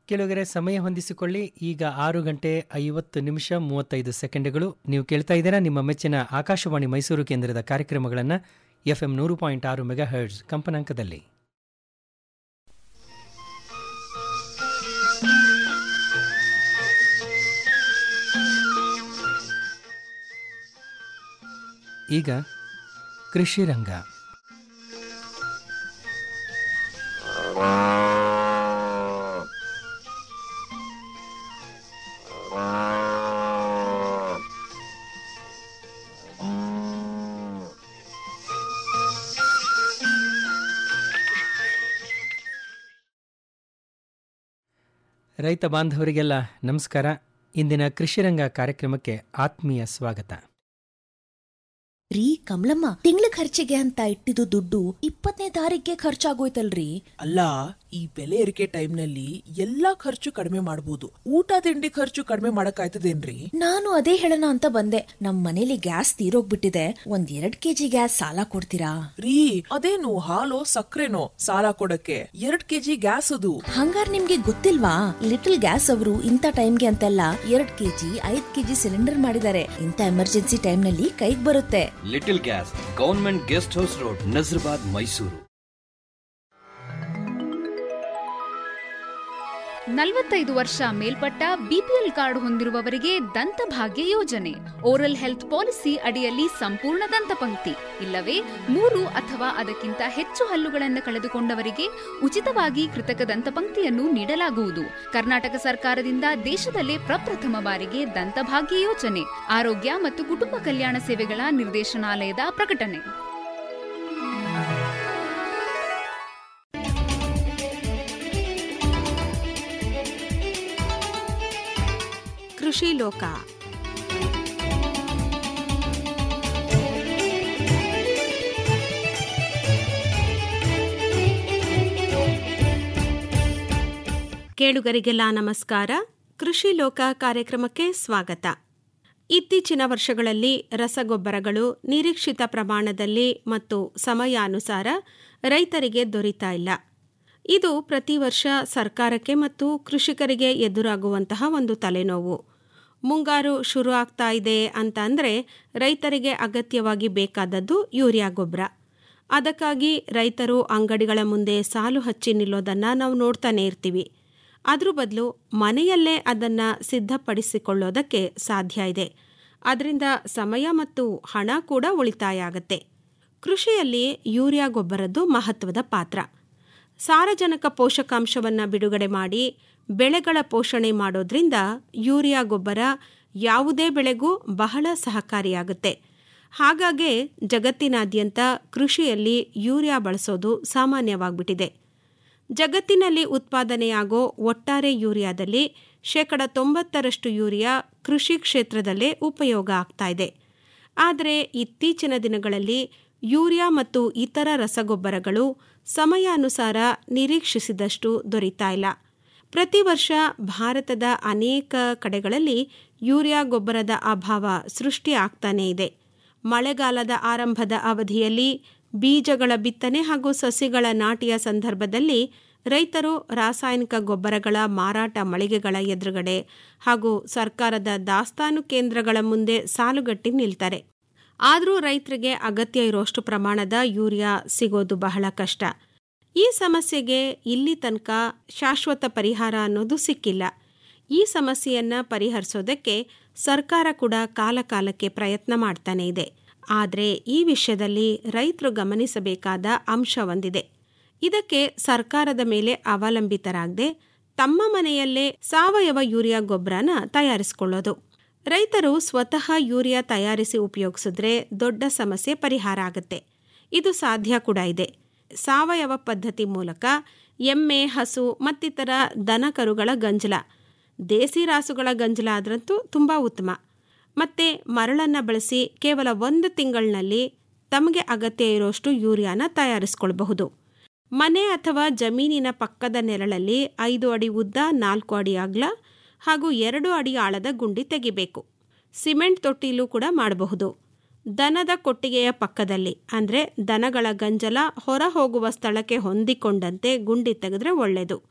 ಕೆಲವರೆ ಸಮಯ ಹೊಂದಿಸಿಕೊಳ್ಳಿ ಈಗ ಆರು ಗಂಟೆ ಐವತ್ತು ನಿಮಿಷ ಮೂವತ್ತೈದು ಸೆಕೆಂಡ್ಗಳು ನೀವು ಕೇಳ್ತಾ ಇದ್ದೀರಾ ನಿಮ್ಮ ಮೆಚ್ಚಿನ ಆಕಾಶವಾಣಿ ಮೈಸೂರು ಕೇಂದ್ರದ ಕಾರ್ಯಕ್ರಮಗಳನ್ನು ಎಫ್ಎಂ ನೂರು ಪಾಯಿಂಟ್ ಆರು ಮೆಗಾ ಹರ್ಡ್ಸ್ ಕಂಪನಾಂಕದಲ್ಲಿ ಈಗ ಕೃಷಿ ರಂಗ ರೈತ ಬಾಂಧವರಿಗೆಲ್ಲ ನಮಸ್ಕಾರ ಇಂದಿನ ಕೃಷಿರಂಗ ಕಾರ್ಯಕ್ರಮಕ್ಕೆ ಆತ್ಮೀಯ ಸ್ವಾಗತ ರೀ ಕಮಲಮ್ಮ ತಿಂಗಳ ಖರ್ಚಿಗೆ ಅಂತ ಇಟ್ಟಿದ್ದು ದುಡ್ಡು ಇಪ್ಪತ್ತನೇ ತಾರೀಕಿಗೆ ಖರ್ಚಾಗೋಯ್ತಲ್ರಿ ಅಲ್ಲ ಈ ಬೆಲೆ ಏರಿಕೆ ಟೈಮ್ನಲ್ಲಿ ಎಲ್ಲಾ ಖರ್ಚು ಕಡಿಮೆ ಮಾಡಬಹುದು ಊಟ ತಿಂಡಿ ಖರ್ಚು ಕಡಿಮೆ ಮಾಡಕ್ಕಾಯ್ತದೇನ್ರಿ ನಾನು ಅದೇ ಹೇಳೋಣ ಅಂತ ಬಂದೆ ನಮ್ ಮನೇಲಿ ಗ್ಯಾಸ್ ತೀರೋಗ್ಬಿಟ್ಟಿದೆ ಒಂದ್ ಎರಡ್ ಕೆಜಿ ಗ್ಯಾಸ್ ಸಾಲ ಕೊಡ್ತೀರಾ ರೀ ಅದೇನು ಹಾಲು ಸಕ್ಕರೆನೋ ಸಾಲ ಕೊಡಕ್ಕೆ ಎರಡ್ ಕೆಜಿ ಗ್ಯಾಸ್ ಅದು ಹಂಗಾರ್ ನಿಮ್ಗೆ ಗೊತ್ತಿಲ್ವಾ ಲಿಟಲ್ ಗ್ಯಾಸ್ ಅವರು ಇಂಥ ಟೈಮ್ಗೆ ಅಂತೆಲ್ಲ ಎರಡ್ ಕೆಜಿ ಐದ್ ಕೆಜಿ ಸಿಲಿಂಡರ್ ಮಾಡಿದ್ದಾರೆ ಇಂಥ ಎಮರ್ಜೆನ್ಸಿ ಟೈಮ್ನಲ್ಲಿ ಕೈಗ್ ಬರುತ್ತೆ little gas government guest house road Nazarbad Mysuru ನಲವತ್ತೈದು ವರ್ಷ ಮೇಲ್ಪಟ್ಟ ಬಿಪಿಎಲ್ ಕಾರ್ಡ್ ಹೊಂದಿರುವವರಿಗೆ ದಂತಭಾಗ್ಯ ಯೋಜನೆ ಓರಲ್ ಹೆಲ್ತ್ ಪಾಲಿಸಿ ಅಡಿಯಲ್ಲಿ ಸಂಪೂರ್ಣ ದಂತಪಂಕ್ತಿ ಇಲ್ಲವೇ ಮೂರು ಅಥವಾ ಅದಕ್ಕಿಂತ ಹೆಚ್ಚು ಹಲ್ಲುಗಳನ್ನು ಕಳೆದುಕೊಂಡವರಿಗೆ ಉಚಿತವಾಗಿ ಕೃತಕ ದಂತಪಂಕ್ತಿಯನ್ನು ನೀಡಲಾಗುವುದು ಕರ್ನಾಟಕ ಸರ್ಕಾರದಿಂದ ದೇಶದಲ್ಲೇ ಪ್ರಪ್ರಥಮ ಬಾರಿಗೆ ದಂತಭಾಗ್ಯ ಯೋಜನೆ ಆರೋಗ್ಯ ಮತ್ತು ಕುಟುಂಬ ಕಲ್ಯಾಣ ಸೇವೆಗಳ ನಿರ್ದೇಶನಾಲಯದ ಪ್ರಕಟಣೆ ಕೃಷಿ ಲೋಕ ಕೇಳುಗರಿಗೆಲ್ಲ ನಮಸ್ಕಾರ ಕೃಷಿ ಲೋಕ ಕಾರ್ಯಕ್ರಮಕ್ಕೆ ಸ್ವಾಗತ ಇತ್ತೀಚಿನ ವರ್ಷಗಳಲ್ಲಿ ರಸಗೊಬ್ಬರಗಳು ನಿರೀಕ್ಷಿತ ಪ್ರಮಾಣದಲ್ಲಿ ಮತ್ತು ಸಮಯಾನುಸಾರ ರೈತರಿಗೆ ದೊರೀತಾ ಇಲ್ಲ ಇದು ಪ್ರತಿ ವರ್ಷ ಸರ್ಕಾರಕ್ಕೆ ಮತ್ತು ಕೃಷಿಕರಿಗೆ ಎದುರಾಗುವಂತಹ ಒಂದು ತಲೆನೋವು ಮುಂಗಾರು ಶುರು ಆಗ್ತಾ ಇದೆ ಅಂತ ಅಂದರೆ ರೈತರಿಗೆ ಅಗತ್ಯವಾಗಿ ಬೇಕಾದದ್ದು ಯೂರಿಯಾ ಗೊಬ್ಬರ ಅದಕ್ಕಾಗಿ ರೈತರು ಅಂಗಡಿಗಳ ಮುಂದೆ ಸಾಲು ಹಚ್ಚಿ ನಿಲ್ಲೋದನ್ನು ನಾವು ನೋಡ್ತಾನೆ ಇರ್ತೀವಿ ಅದ್ರ ಬದಲು ಮನೆಯಲ್ಲೇ ಅದನ್ನು ಸಿದ್ಧಪಡಿಸಿಕೊಳ್ಳೋದಕ್ಕೆ ಸಾಧ್ಯ ಇದೆ ಅದರಿಂದ ಸಮಯ ಮತ್ತು ಹಣ ಕೂಡ ಉಳಿತಾಯ ಆಗತ್ತೆ ಕೃಷಿಯಲ್ಲಿ ಯೂರಿಯಾ ಗೊಬ್ಬರದ್ದು ಮಹತ್ವದ ಪಾತ್ರ ಸಾರಜನಕ ಪೋಷಕಾಂಶವನ್ನು ಬಿಡುಗಡೆ ಮಾಡಿ ಬೆಳೆಗಳ ಪೋಷಣೆ ಮಾಡೋದ್ರಿಂದ ಯೂರಿಯಾ ಗೊಬ್ಬರ ಯಾವುದೇ ಬೆಳೆಗೂ ಬಹಳ ಸಹಕಾರಿಯಾಗುತ್ತೆ ಹಾಗಾಗಿ ಜಗತ್ತಿನಾದ್ಯಂತ ಕೃಷಿಯಲ್ಲಿ ಯೂರಿಯಾ ಬಳಸೋದು ಸಾಮಾನ್ಯವಾಗ್ಬಿಟ್ಟಿದೆ ಜಗತ್ತಿನಲ್ಲಿ ಉತ್ಪಾದನೆಯಾಗೋ ಒಟ್ಟಾರೆ ಯೂರಿಯಾದಲ್ಲಿ ಶೇಕಡ ತೊಂಬತ್ತರಷ್ಟು ಯೂರಿಯಾ ಕೃಷಿ ಕ್ಷೇತ್ರದಲ್ಲೇ ಉಪಯೋಗ ಆಗ್ತಾ ಇದೆ ಆದರೆ ಇತ್ತೀಚಿನ ದಿನಗಳಲ್ಲಿ ಯೂರಿಯಾ ಮತ್ತು ಇತರ ರಸಗೊಬ್ಬರಗಳು ಸಮಯಾನುಸಾರ ನಿರೀಕ್ಷಿಸಿದಷ್ಟು ದೊರೀತಾ ಇಲ್ಲ ಪ್ರತಿ ವರ್ಷ ಭಾರತದ ಅನೇಕ ಕಡೆಗಳಲ್ಲಿ ಯೂರಿಯಾ ಗೊಬ್ಬರದ ಅಭಾವ ಸೃಷ್ಟಿ ಆಗ್ತಾನೇ ಇದೆ ಮಳೆಗಾಲದ ಆರಂಭದ ಅವಧಿಯಲ್ಲಿ ಬೀಜಗಳ ಬಿತ್ತನೆ ಹಾಗೂ ಸಸಿಗಳ ನಾಟಿಯ ಸಂದರ್ಭದಲ್ಲಿ ರೈತರು ರಾಸಾಯನಿಕ ಗೊಬ್ಬರಗಳ ಮಾರಾಟ ಮಳಿಗೆಗಳ ಎದುರುಗಡೆ ಹಾಗೂ ಸರ್ಕಾರದ ದಾಸ್ತಾನು ಕೇಂದ್ರಗಳ ಮುಂದೆ ಸಾಲುಗಟ್ಟಿ ನಿಲ್ತಾರೆ ಆದರೂ ರೈತರಿಗೆ ಅಗತ್ಯ ಇರೋಷ್ಟು ಪ್ರಮಾಣದ ಯೂರಿಯಾ ಸಿಗೋದು ಬಹಳ ಕಷ್ಟ ಈ ಸಮಸ್ಯೆಗೆ ಇಲ್ಲಿ ತನಕ ಶಾಶ್ವತ ಪರಿಹಾರ ಅನ್ನೋದು ಸಿಕ್ಕಿಲ್ಲ ಈ ಸಮಸ್ಯೆಯನ್ನು ಪರಿಹರಿಸೋದಕ್ಕೆ ಸರ್ಕಾರ ಕೂಡ ಕಾಲಕಾಲಕ್ಕೆ ಪ್ರಯತ್ನ ಮಾಡ್ತಾನೆ ಇದೆ ಆದರೆ ಈ ವಿಷಯದಲ್ಲಿ ರೈತರು ಗಮನಿಸಬೇಕಾದ ಅಂಶ ಒಂದಿದೆ ಇದಕ್ಕೆ ಸರ್ಕಾರದ ಮೇಲೆ ಅವಲಂಬಿತರಾಗದೆ ತಮ್ಮ ಮನೆಯಲ್ಲೇ ಸಾವಯವ ಯೂರಿಯಾ ಗೊಬ್ಬರನ ತಯಾರಿಸಿಕೊಳ್ಳೋದು ರೈತರು ಸ್ವತಃ ಯೂರಿಯಾ ತಯಾರಿಸಿ ಉಪಯೋಗಿಸಿದ್ರೆ ದೊಡ್ಡ ಸಮಸ್ಯೆ ಪರಿಹಾರ ಆಗುತ್ತೆ ಇದು ಸಾಧ್ಯ ಕೂಡ ಇದೆ ಸಾವಯವ ಪದ್ಧತಿ ಮೂಲಕ ಎಮ್ಮೆ ಹಸು ಮತ್ತಿತರ ದನಕರುಗಳ ಗಂಜಲ ದೇಸಿ ರಾಸುಗಳ ಗಂಜಲ ಆದ್ರಂತೂ ತುಂಬ ಉತ್ತಮ ಮತ್ತು ಮರಳನ್ನು ಬಳಸಿ ಕೇವಲ ಒಂದು ತಿಂಗಳಿನಲ್ಲಿ ತಮಗೆ ಅಗತ್ಯ ಇರೋಷ್ಟು ಯೂರಿಯಾನ ತಯಾರಿಸ್ಕೊಳ್ಬಹುದು ಮನೆ ಅಥವಾ ಜಮೀನಿನ ಪಕ್ಕದ ನೆರಳಲ್ಲಿ ಐದು ಅಡಿ ಉದ್ದ ನಾಲ್ಕು ಅಡಿ ಅಗಲ ಹಾಗೂ ಎರಡು ಅಡಿ ಆಳದ ಗುಂಡಿ ತೆಗಿಬೇಕು ಸಿಮೆಂಟ್ ತೊಟ್ಟಿಲು ಕೂಡ ಮಾಡಬಹುದು ದನದ ಕೊಟ್ಟಿಗೆಯ ಪಕ್ಕದಲ್ಲಿ ಅಂದರೆ ದನಗಳ ಗಂಜಲ ಹೊರ ಹೋಗುವ ಸ್ಥಳಕ್ಕೆ ಹೊಂದಿಕೊಂಡಂತೆ ಗುಂಡಿ ತೆಗೆದ್ರೆ ಒಳ್ಳೆಯದು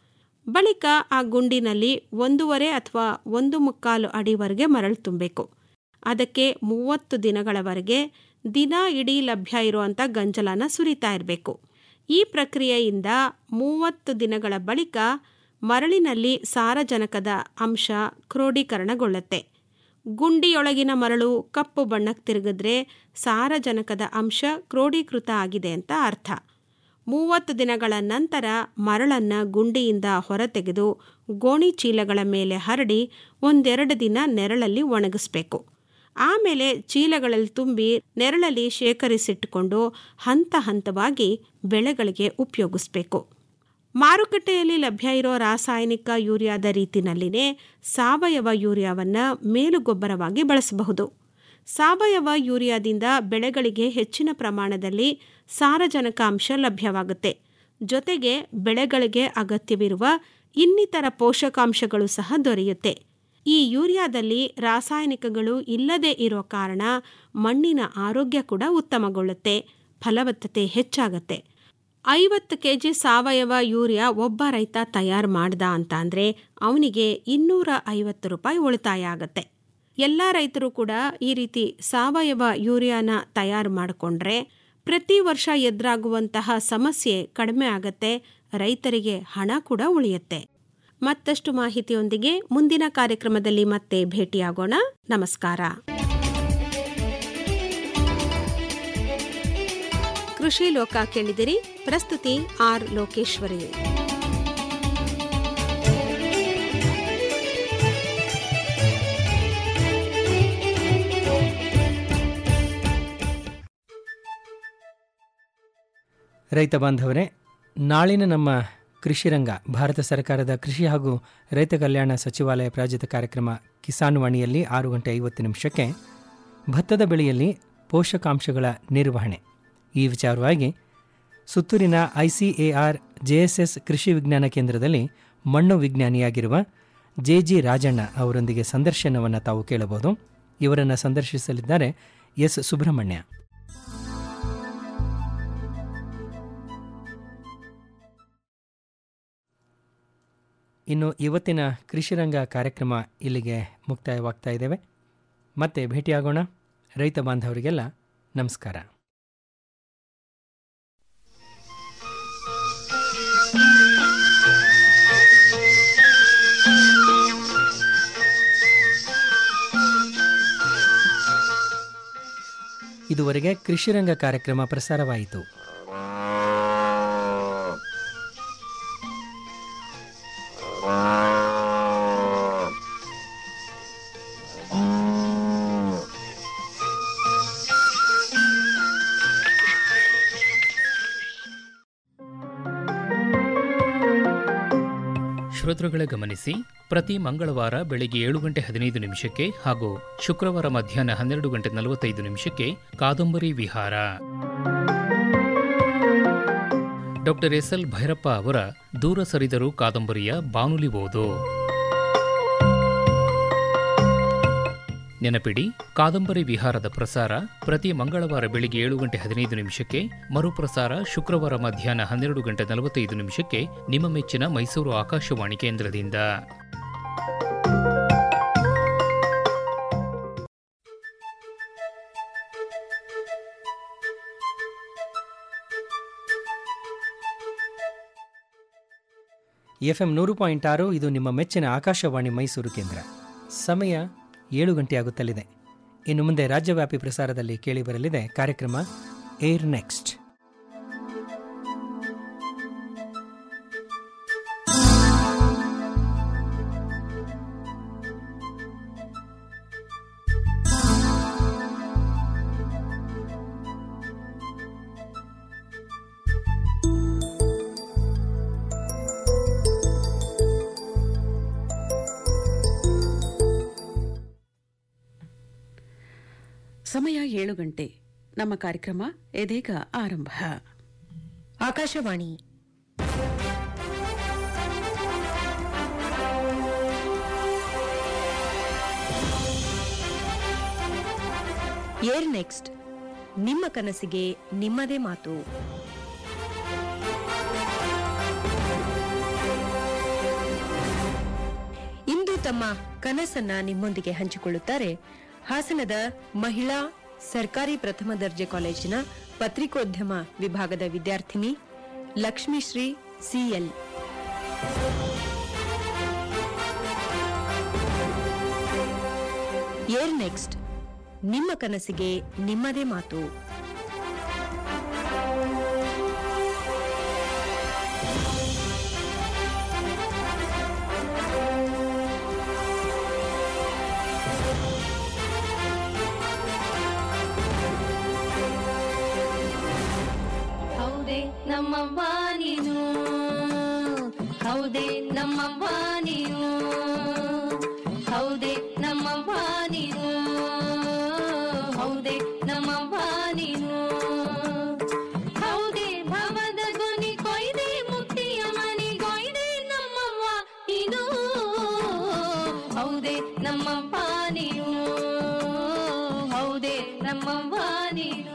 ಬಳಿಕ ಆ ಗುಂಡಿನಲ್ಲಿ ಒಂದೂವರೆ ಅಥವಾ ಒಂದು ಮುಕ್ಕಾಲು ಅಡಿವರೆಗೆ ಮರಳು ತುಂಬಬೇಕು ಅದಕ್ಕೆ ಮೂವತ್ತು ದಿನಗಳವರೆಗೆ ದಿನ ಇಡೀ ಲಭ್ಯ ಇರುವಂಥ ಗಂಜಲನ ಸುರಿತಾ ಇರಬೇಕು ಈ ಪ್ರಕ್ರಿಯೆಯಿಂದ ಮೂವತ್ತು ದಿನಗಳ ಬಳಿಕ ಮರಳಿನಲ್ಲಿ ಸಾರಜನಕದ ಅಂಶ ಕ್ರೋಢೀಕರಣಗೊಳ್ಳುತ್ತೆ ಗುಂಡಿಯೊಳಗಿನ ಮರಳು ಕಪ್ಪು ಬಣ್ಣಕ್ಕೆ ತಿರುಗಿದ್ರೆ ಸಾರಜನಕದ ಅಂಶ ಕ್ರೋಢೀಕೃತ ಆಗಿದೆ ಅಂತ ಅರ್ಥ ಮೂವತ್ತು ದಿನಗಳ ನಂತರ ಮರಳನ್ನು ಗುಂಡಿಯಿಂದ ಹೊರತೆಗೆದು ಗೋಣಿ ಚೀಲಗಳ ಮೇಲೆ ಹರಡಿ ಒಂದೆರಡು ದಿನ ನೆರಳಲ್ಲಿ ಒಣಗಿಸ್ಬೇಕು ಆಮೇಲೆ ಚೀಲಗಳಲ್ಲಿ ತುಂಬಿ ನೆರಳಲ್ಲಿ ಶೇಖರಿಸಿಟ್ಟುಕೊಂಡು ಹಂತ ಹಂತವಾಗಿ ಬೆಳೆಗಳಿಗೆ ಉಪಯೋಗಿಸ್ಬೇಕು ಮಾರುಕಟ್ಟೆಯಲ್ಲಿ ಲಭ್ಯ ಇರೋ ರಾಸಾಯನಿಕ ಯೂರಿಯಾದ ರೀತಿನಲ್ಲಿನೇ ಸಾವಯವ ಯೂರಿಯಾವನ್ನು ಮೇಲುಗೊಬ್ಬರವಾಗಿ ಬಳಸಬಹುದು ಸಾವಯವ ಯೂರಿಯಾದಿಂದ ಬೆಳೆಗಳಿಗೆ ಹೆಚ್ಚಿನ ಪ್ರಮಾಣದಲ್ಲಿ ಸಾರಜನಕ ಅಂಶ ಲಭ್ಯವಾಗುತ್ತೆ ಜೊತೆಗೆ ಬೆಳೆಗಳಿಗೆ ಅಗತ್ಯವಿರುವ ಇನ್ನಿತರ ಪೋಷಕಾಂಶಗಳು ಸಹ ದೊರೆಯುತ್ತೆ ಈ ಯೂರಿಯಾದಲ್ಲಿ ರಾಸಾಯನಿಕಗಳು ಇಲ್ಲದೆ ಇರೋ ಕಾರಣ ಮಣ್ಣಿನ ಆರೋಗ್ಯ ಕೂಡ ಉತ್ತಮಗೊಳ್ಳುತ್ತೆ ಫಲವತ್ತತೆ ಹೆಚ್ಚಾಗತ್ತೆ ಐವತ್ತು ಕೆ ಜಿ ಸಾವಯವ ಯೂರಿಯಾ ಒಬ್ಬ ರೈತ ತಯಾರು ಮಾಡ್ದ ಅಂತ ಅಂದರೆ ಅವನಿಗೆ ಇನ್ನೂರ ಐವತ್ತು ರೂಪಾಯಿ ಉಳಿತಾಯ ಆಗತ್ತೆ ಎಲ್ಲ ರೈತರು ಕೂಡ ಈ ರೀತಿ ಸಾವಯವ ಯೂರಿಯಾನ ತಯಾರು ಮಾಡಿಕೊಂಡ್ರೆ ಪ್ರತಿ ವರ್ಷ ಎದುರಾಗುವಂತಹ ಸಮಸ್ಯೆ ಕಡಿಮೆ ಆಗತ್ತೆ ರೈತರಿಗೆ ಹಣ ಕೂಡ ಉಳಿಯುತ್ತೆ ಮತ್ತಷ್ಟು ಮಾಹಿತಿಯೊಂದಿಗೆ ಮುಂದಿನ ಕಾರ್ಯಕ್ರಮದಲ್ಲಿ ಮತ್ತೆ ಭೇಟಿಯಾಗೋಣ ನಮಸ್ಕಾರ ಕೃಷಿ ಲೋಕ ಕೇಳಿದಿರಿ ಪ್ರಸ್ತುತಿ ಆರ್ ಲೋಕೇಶ್ವರಿ ರೈತ ಬಾಂಧವರೇ ನಾಳಿನ ನಮ್ಮ ಕೃಷಿ ರಂಗ ಭಾರತ ಸರ್ಕಾರದ ಕೃಷಿ ಹಾಗೂ ರೈತ ಕಲ್ಯಾಣ ಸಚಿವಾಲಯ ಪ್ರಾಯೋಜಿತ ಕಾರ್ಯಕ್ರಮ ಕಿಸಾನ್ ವಾಣಿಯಲ್ಲಿ ಆರು ಗಂಟೆ ಐವತ್ತು ನಿಮಿಷಕ್ಕೆ ಭತ್ತದ ಬೆಳೆಯಲ್ಲಿ ಪೋಷಕಾಂಶಗಳ ನಿರ್ವಹಣೆ ಈ ವಿಚಾರವಾಗಿ ಸುತ್ತೂರಿನ ಐಸಿಎಆರ್ ಜೆಎಸ್ಎಸ್ ಕೃಷಿ ವಿಜ್ಞಾನ ಕೇಂದ್ರದಲ್ಲಿ ಮಣ್ಣು ವಿಜ್ಞಾನಿಯಾಗಿರುವ ಜೆ ಜಿ ರಾಜಣ್ಣ ಅವರೊಂದಿಗೆ ಸಂದರ್ಶನವನ್ನು ತಾವು ಕೇಳಬಹುದು ಇವರನ್ನು ಸಂದರ್ಶಿಸಲಿದ್ದಾರೆ ಎಸ್ ಸುಬ್ರಹ್ಮಣ್ಯ ಇನ್ನು ಇವತ್ತಿನ ಕೃಷಿರಂಗ ಕಾರ್ಯಕ್ರಮ ಇಲ್ಲಿಗೆ ಮುಕ್ತಾಯವಾಗ್ತಾ ಇದ್ದೇವೆ ಮತ್ತೆ ಭೇಟಿಯಾಗೋಣ ರೈತ ಬಾಂಧವರಿಗೆಲ್ಲ ನಮಸ್ಕಾರ ಇದುವರೆಗೆ ಕೃಷಿರಂಗ ಕಾರ್ಯಕ್ರಮ ಪ್ರಸಾರವಾಯಿತು ಶ್ರೋತೃಗಳೇ ಗಮನಿಸಿ ಪ್ರತಿ ಮಂಗಳವಾರ ಬೆಳಿಗ್ಗೆ ಏಳು ಗಂಟೆ ಹದಿನೈದು ನಿಮಿಷಕ್ಕೆ ಹಾಗೂ ಶುಕ್ರವಾರ ಮಧ್ಯಾಹ್ನ ಹನ್ನೆರಡು ಗಂಟೆ ನಲವತ್ತೈದು ನಿಮಿಷಕ್ಕೆ ಕಾದಂಬರಿ ವಿಹಾರ ಡಾಕ್ಟರ್ ಎಸ್ ಎಲ್ ಭೈರಪ್ಪ ಅವರ ದೂರ ಸರಿದರು ಕಾದಂಬರಿಯ ಬಾನುಲಿ ಓದು ನೆನಪಿಡಿ ಕಾದಂಬರಿ ವಿಹಾರದ ಪ್ರಸಾರ ಪ್ರತಿ ಮಂಗಳವಾರ ಬೆಳಿಗ್ಗೆ ಏಳು ಗಂಟೆ ಹದಿನೈದು ನಿಮಿಷಕ್ಕೆ ಮರುಪ್ರಸಾರ ಶುಕ್ರವಾರ ಮಧ್ಯಾಹ್ನ ಹನ್ನೆರಡು ಗಂಟೆ ನಲವತ್ತೈದು ನಿಮಿಷಕ್ಕೆ ನಿಮ್ಮ ಮೆಚ್ಚಿನ ಮೈಸೂರು ಆಕಾಶವಾಣಿ ಕೇಂದ್ರದಿಂದ ಎಫ್ಎಂ ನೂರು ಪಾಯಿಂಟ್ ಆರು ಇದು ನಿಮ್ಮ ಮೆಚ್ಚಿನ ಆಕಾಶವಾಣಿ ಮೈಸೂರು ಕೇಂದ್ರ ಸಮಯ ಏಳು ಗಂಟೆಯಾಗುತ್ತಲಿದೆ ಇನ್ನು ಮುಂದೆ ರಾಜ್ಯವ್ಯಾಪಿ ಪ್ರಸಾರದಲ್ಲಿ ಕೇಳಿಬರಲಿದೆ ಕಾರ್ಯಕ್ರಮ ಏರ್ ನೆಕ್ಸ್ಟ್ ಸಮಯ ಏಳು ಗಂಟೆ ನಮ್ಮ ಕಾರ್ಯಕ್ರಮ ಇದೀಗ ಆರಂಭ ಆಕಾಶವಾಣಿ ಏರ್ ನೆಕ್ಸ್ಟ್ ನಿಮ್ಮ ಕನಸಿಗೆ ನಿಮ್ಮದೇ ಮಾತು ತಮ್ಮ ಕನಸನ್ನ ನಿಮ್ಮೊಂದಿಗೆ ಹಂಚಿಕೊಳ್ಳುತ್ತಾರೆ ಹಾಸನದ ಮಹಿಳಾ ಸರ್ಕಾರಿ ಪ್ರಥಮ ದರ್ಜೆ ಕಾಲೇಜಿನ ಪತ್ರಿಕೋದ್ಯಮ ವಿಭಾಗದ ವಿದ್ಯಾರ್ಥಿನಿ ಲಕ್ಷ್ಮೀಶ್ರೀ ಸಿಎಲ್ ಏರ್ ನೆಕ್ಸ್ಟ್ ನಿಮ್ಮ ಕನಸಿಗೆ ನಿಮ್ಮದೇ ಮಾತು ಹೌದೇ ನಮ್ಮವ್ವ ನೀನು ಹೌದೇ ನಮ್ಮವ್ವ ನೀನು ಹೌದೇ ನಮ್ಮವ್ವ ನೀನು ಹೌದೇ ನಮ್ಮವ್ವ ನೀನು ಹೌದೇ ಭವದ ಗೊನಿ ಕೊಯ್ದೆ ಮುಕ್ತಿಯ ಮನಿ ಕೊಯ್ದೆ ನಮ್ಮವ್ವ ನೀನು ಹೌದೇ ನಮ್ಮವ್ವ ನೀನು ಹೌದೇ ನಮ್ಮವ್ವ ನೀನು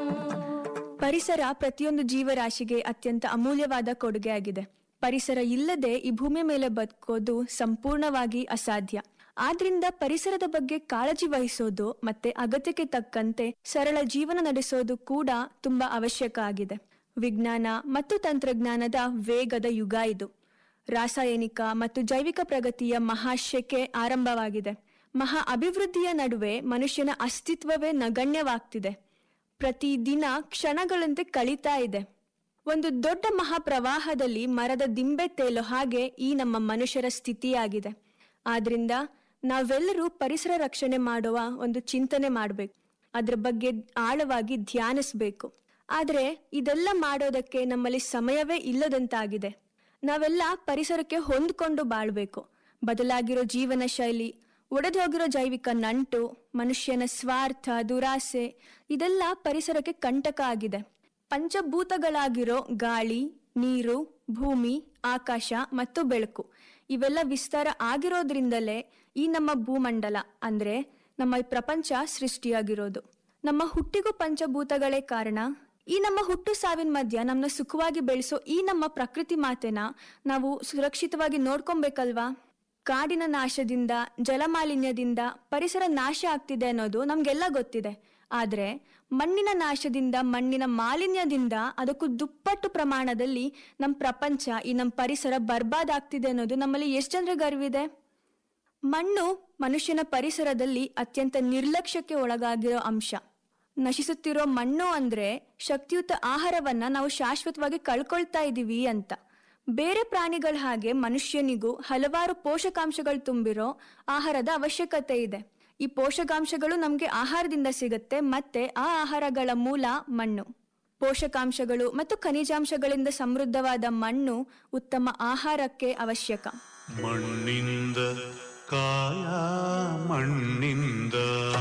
ಪರಿಸರ ಪ್ರತಿಯೊಂದು ಜೀವರಾಶಿಗೆ ಅತ್ಯಂತ ಅಮೂಲ್ಯವಾದ ಕೊಡುಗೆಯಾಗಿದೆ ಪರಿಸರ ಇಲ್ಲದೆ ಈ ಭೂಮಿ ಮೇಲೆ ಬದುಕೋದು ಸಂಪೂರ್ಣವಾಗಿ ಅಸಾಧ್ಯ ಆದ್ರಿಂದ ಪರಿಸರದ ಬಗ್ಗೆ ಕಾಳಜಿ ವಹಿಸೋದು ಮತ್ತೆ ಅಗತ್ಯಕ್ಕೆ ತಕ್ಕಂತೆ ಸರಳ ಜೀವನ ನಡೆಸೋದು ಕೂಡ ತುಂಬಾ ಅವಶ್ಯಕ ಆಗಿದೆ ವಿಜ್ಞಾನ ಮತ್ತು ತಂತ್ರಜ್ಞಾನದ ವೇಗದ ಯುಗ ಇದು ರಾಸಾಯನಿಕ ಮತ್ತು ಜೈವಿಕ ಪ್ರಗತಿಯ ಮಹಾಶೆಕೆ ಆರಂಭವಾಗಿದೆ ಮಹಾ ಅಭಿವೃದ್ಧಿಯ ನಡುವೆ ಮನುಷ್ಯನ ಅಸ್ತಿತ್ವವೇ ನಗಣ್ಯವಾಗ್ತಿದೆ ಪ್ರತಿದಿನ ಕ್ಷಣಗಳಂತೆ ಕಳೀತಾ ಇದೆ ಒಂದು ದೊಡ್ಡ ಮಹಾಪ್ರವಾಹದಲ್ಲಿ ಮರದ ದಿಂಬೆ ತೇಲೋ ಹಾಗೆ ಈ ನಮ್ಮ ಮನುಷ್ಯರ ಸ್ಥಿತಿಯಾಗಿದೆ ಆದ್ರಿಂದ ನಾವೆಲ್ಲರೂ ಪರಿಸರ ರಕ್ಷಣೆ ಮಾಡುವ ಒಂದು ಚಿಂತನೆ ಮಾಡಬೇಕು ಅದ್ರ ಬಗ್ಗೆ ಆಳವಾಗಿ ಧ್ಯಾನಿಸ್ಬೇಕು ಆದ್ರೆ ಇದೆಲ್ಲ ಮಾಡೋದಕ್ಕೆ ನಮ್ಮಲ್ಲಿ ಸಮಯವೇ ಇಲ್ಲದಂತಾಗಿದೆ ನಾವೆಲ್ಲ ಪರಿಸರಕ್ಕೆ ಹೊಂದ್ಕೊಂಡು ಬಾಳ್ಬೇಕು ಬದಲಾಗಿರೋ ಜೀವನ ಶೈಲಿ ಒಡೆದೋಗಿರೋ ಜೈವಿಕ ನಂಟು ಮನುಷ್ಯನ ಸ್ವಾರ್ಥ ದುರಾಸೆ ಇದೆಲ್ಲ ಪರಿಸರಕ್ಕೆ ಕಂಟಕ ಆಗಿದೆ ಪಂಚಭೂತಗಳಾಗಿರೋ ಗಾಳಿ ನೀರು ಭೂಮಿ ಆಕಾಶ ಮತ್ತು ಬೆಳಕು ಇವೆಲ್ಲ ವಿಸ್ತಾರ ಆಗಿರೋದ್ರಿಂದಲೇ ಈ ನಮ್ಮ ಭೂಮಂಡಲ ಅಂದ್ರೆ ನಮ್ಮ ಈ ಪ್ರಪಂಚ ಸೃಷ್ಟಿಯಾಗಿರೋದು ನಮ್ಮ ಹುಟ್ಟಿಗೂ ಪಂಚಭೂತಗಳೇ ಕಾರಣ ಈ ನಮ್ಮ ಹುಟ್ಟು ಸಾವಿನ ಮಧ್ಯ ನಮ್ಮನ್ನ ಸುಖವಾಗಿ ಬೆಳೆಸೋ ಈ ನಮ್ಮ ಪ್ರಕೃತಿ ಮಾತೆನ ನಾವು ಸುರಕ್ಷಿತವಾಗಿ ನೋಡ್ಕೊಬೇಕಲ್ವಾ ಕಾಡಿನ ನಾಶದಿಂದ ಜಲಮಾಲಿನ್ಯದಿಂದ ಪರಿಸರ ನಾಶ ಆಗ್ತಿದೆ ಅನ್ನೋದು ನಮ್ಗೆಲ್ಲ ಗೊತ್ತಿದೆ ಆದ್ರೆ ಮಣ್ಣಿನ ನಾಶದಿಂದ ಮಣ್ಣಿನ ಮಾಲಿನ್ಯದಿಂದ ಅದಕ್ಕೂ ದುಪ್ಪಟ್ಟು ಪ್ರಮಾಣದಲ್ಲಿ ನಮ್ಮ ಪ್ರಪಂಚ ಈ ನಮ್ಮ ಪರಿಸರ ಬರ್ಬಾದ್ ಆಗ್ತಿದೆ ಅನ್ನೋದು ನಮ್ಮಲ್ಲಿ ಎಷ್ಟು ಜನರಿಗೆ ಅರಿವಿದೆ ಮಣ್ಣು ಮನುಷ್ಯನ ಪರಿಸರದಲ್ಲಿ ಅತ್ಯಂತ ನಿರ್ಲಕ್ಷ್ಯಕ್ಕೆ ಒಳಗಾಗಿರೋ ಅಂಶ ನಶಿಸುತ್ತಿರೋ ಮಣ್ಣು ಅಂದ್ರೆ ಶಕ್ತಿಯುತ ಆಹಾರವನ್ನ ನಾವು ಶಾಶ್ವತವಾಗಿ ಕಳ್ಕೊಳ್ತಾ ಇದೀವಿ ಅಂತ ಬೇರೆ ಪ್ರಾಣಿಗಳ ಹಾಗೆ ಮನುಷ್ಯನಿಗೂ ಹಲವಾರು ಪೋಷಕಾಂಶಗಳು ತುಂಬಿರೋ ಆಹಾರದ ಅವಶ್ಯಕತೆ ಇದೆ ಈ ಪೋಷಕಾಂಶಗಳು ನಮಗೆ ಆಹಾರದಿಂದ ಸಿಗುತ್ತೆ ಮತ್ತೆ ಆ ಆಹಾರಗಳ ಮೂಲ ಮಣ್ಣು ಪೋಷಕಾಂಶಗಳು ಮತ್ತು ಖನಿಜಾಂಶಗಳಿಂದ ಸಮೃದ್ಧವಾದ ಮಣ್ಣು ಉತ್ತಮ ಆಹಾರಕ್ಕೆ ಅವಶ್ಯಕ ಮಣ್ಣಿಂದ ಕಾಯ ಮಣ್ಣಿಂದ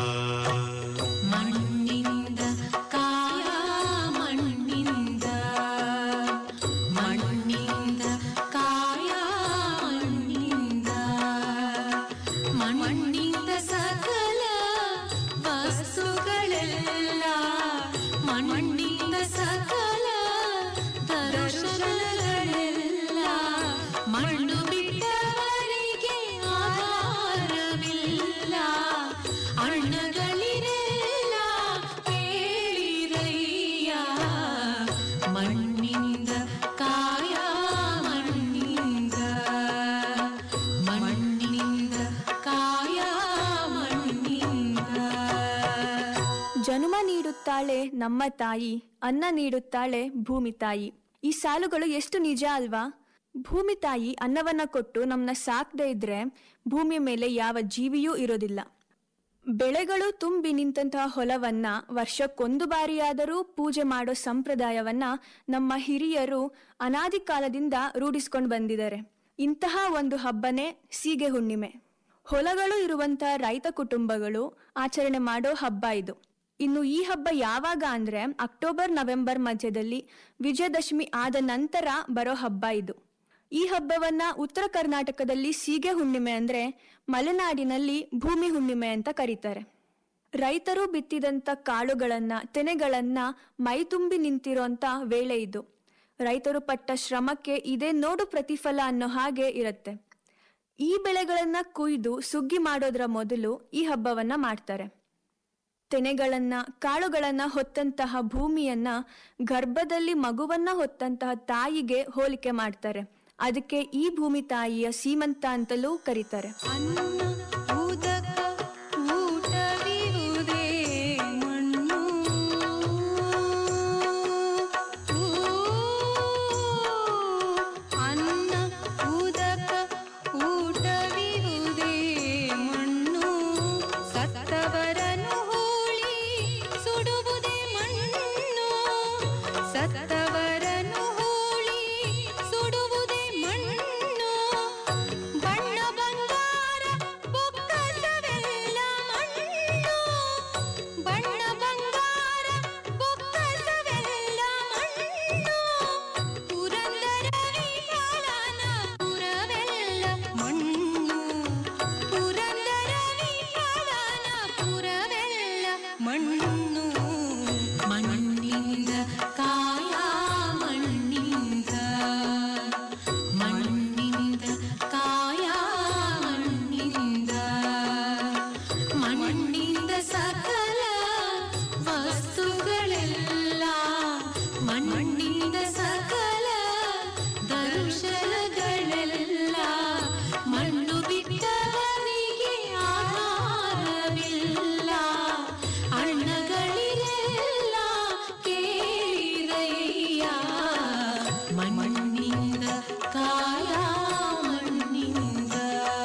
ಮಣ್ಣಿಂದ ಕಾಯ ಮಣ್ಣಿಂದ ಮಣ್ಣಿಂದ ಕಾಯ ಮಣ್ಣಿಂದ ಮಣ್ಣಿಂದ ಸಕಲ ವಸ್ತುಗಳೆಲ್ಲ ಮಣ್ಣಿಂದ ಸಕಲ ದರ್ಶನಗಳೆಲ್ಲ ಮಣ್ಣು ಬಿಟ್ಟವರಿಗೆ ಆಧಾರವಿಲ್ಲ ಅಣ್ಣಗಳಿರೆಲ್ಲ ಕೇಳಿರಯ್ಯ ಮಣ್ಣಿಂದ ಕಾಯ ಮಣ್ಣಿಂದ ಮಣ್ಣಿಂದ ಕಾಯ ಮಣ್ಣಿಂದ ಜನುಮ ನೀಡುತ್ತಾಳೆ ನಮ್ಮ ತಾಯಿ ಅನ್ನ ನೀಡುತ್ತಾಳೆ ಭೂಮಿ ತಾಯಿ ಈ ಸಾಲುಗಳು ಎಷ್ಟು ನಿಜ ಅಲ್ವಾ ಭೂಮಿ ತಾಯಿ ಅನ್ನವನ್ನ ಕೊಟ್ಟು ನಮ್ಮನ್ನ ಸಾಕದೇ ಇದ್ರೆ ಭೂಮಿ ಮೇಲೆ ಯಾವ ಜೀವಿಯೂ ಇರೋದಿಲ್ಲ ಬೆಳೆಗಳು ತುಂಬಿ ನಿಂತಹ ಹೊಲವನ್ನ ವರ್ಷಕ್ಕೊಂದು ಬಾರಿಯಾದರೂ ಪೂಜೆ ಮಾಡೋ ಸಂಪ್ರದಾಯವನ್ನ ನಮ್ಮ ಹಿರಿಯರು ಅನಾದಿ ಕಾಲದಿಂದ ರೂಢಿಸ್ಕೊಂಡು ಬಂದಿದ್ದಾರೆ ಇಂತಹ ಒಂದು ಹಬ್ಬನೇ ಸೀಗೆ ಹುಣ್ಣಿಮೆ ಹೊಲಗಳು ಇರುವಂತಹ ರೈತ ಕುಟುಂಬಗಳು ಆಚರಣೆ ಮಾಡೋ ಹಬ್ಬ ಇದು ಇನ್ನು ಈ ಹಬ್ಬ ಯಾವಾಗ ಅಂದ್ರೆ ಅಕ್ಟೋಬರ್ ನವೆಂಬರ್ ಮಧ್ಯದಲ್ಲಿ ವಿಜಯದಶಮಿ ಆದ ನಂತರ ಬರೋ ಹಬ್ಬ ಇದು ಈ ಹಬ್ಬವನ್ನ ಉತ್ತರ ಕರ್ನಾಟಕದಲ್ಲಿ ಸೀಗೆ ಹುಣ್ಣಿಮೆ ಅಂದ್ರೆ ಮಲೆನಾಡಿನಲ್ಲಿ ಭೂಮಿ ಹುಣ್ಣಿಮೆ ಅಂತ ಕರೀತಾರೆ ರೈತರು ಬಿತ್ತಿದಂತ ಕಾಳುಗಳನ್ನ ತೆನೆಗಳನ್ನ ಮೈತುಂಬಿ ನಿಂತಿರೋಂತ ವೇಳೆ ಇದು ರೈತರು ಪಟ್ಟ ಶ್ರಮಕ್ಕೆ ಇದೇ ನೋಡು ಪ್ರತಿಫಲ ಅನ್ನೋ ಹಾಗೆ ಇರುತ್ತೆ ಈ ಬೆಳೆಗಳನ್ನ ಕುಯ್ದು ಸುಗ್ಗಿ ಮಾಡೋದ್ರ ಮೊದಲು ಈ ಹಬ್ಬವನ್ನ ಮಾಡ್ತಾರೆ ತೆನೆಗಳನ್ನ ಕಾಳುಗಳನ್ನ ಹೊತ್ತಂತಹ ಭೂಮಿಯನ್ನ ಗರ್ಭದಲ್ಲಿ ಮಗುವನ್ನ ಹೊತ್ತಂತಹ ತಾಯಿಗೆ ಹೋಲಿಕೆ ಮಾಡ್ತಾರೆ ಅದಕ್ಕೆ ಈ ಭೂಮಿ ತಾಯಿಯ ಸೀಮಂತ ಅಂತಲೂ ಕರೀತಾರೆ ಉದಕ ಊಟವಿರುವುದೇ ಮಣ್ಣು ಊ, ಅನ್ನ ಉದಕ ಊಟವಿರುವುದೇ ಮಣ್ಣು ಸತ್ತವರನ್ನು ಹೂಳಿ ಸುಡುವುದೇ ಮಣ್ಣು ಸತ್ತವರನ್ನು ಹೂಳಿ ಸುಡುವುದೇ ಮಣ್ಣು ಬಣ್ಣ ಬಂಗಾರ ಬೊಕ್ಕಸವೆಲ್ಲ ಮಣ್ಣು ಬಣ್ಣ ಬಂಗಾರ ಬೊಕ್ಕಸವೆಲ್ಲ ಮಣ್ಣು ಪುರಂದರ ವಿಠಲನ ಪುರವೆಲ್ಲ ಮಣ್ಣು ಪುರಂದರ ವಿಠಲನ ಪುರವೆಲ್ಲ ಮಣ್ಣು ಮಣ್ಣಿಂದ ಕಾಯ ಮಣ್ಣಿಂದ ಮಣ್ಣಿಂದ ಕಾಯ ಮಣ್ಣಿಂದ ಮಣ್ಣಿಂದ ಸಕಲ ವಸ್ತುಗಳೆಲ್ಲ ಮಣ್ಣಿಂದ ಸಕಲ ದರ್ಶನಗಳೆಲ್ಲ ಮಣ್ಣು ಬಿಟ್ಟವನಿಗೆ ಆಧಾರವಿಲ್ಲ ಅಣ್ಣಗಳಿಗೆಲ್ಲ ಕೇಳಿದಯ್ಯ ಮಣ್ಣಿಂದ ಕಾಯ ಮಣ್ಣಿಂದ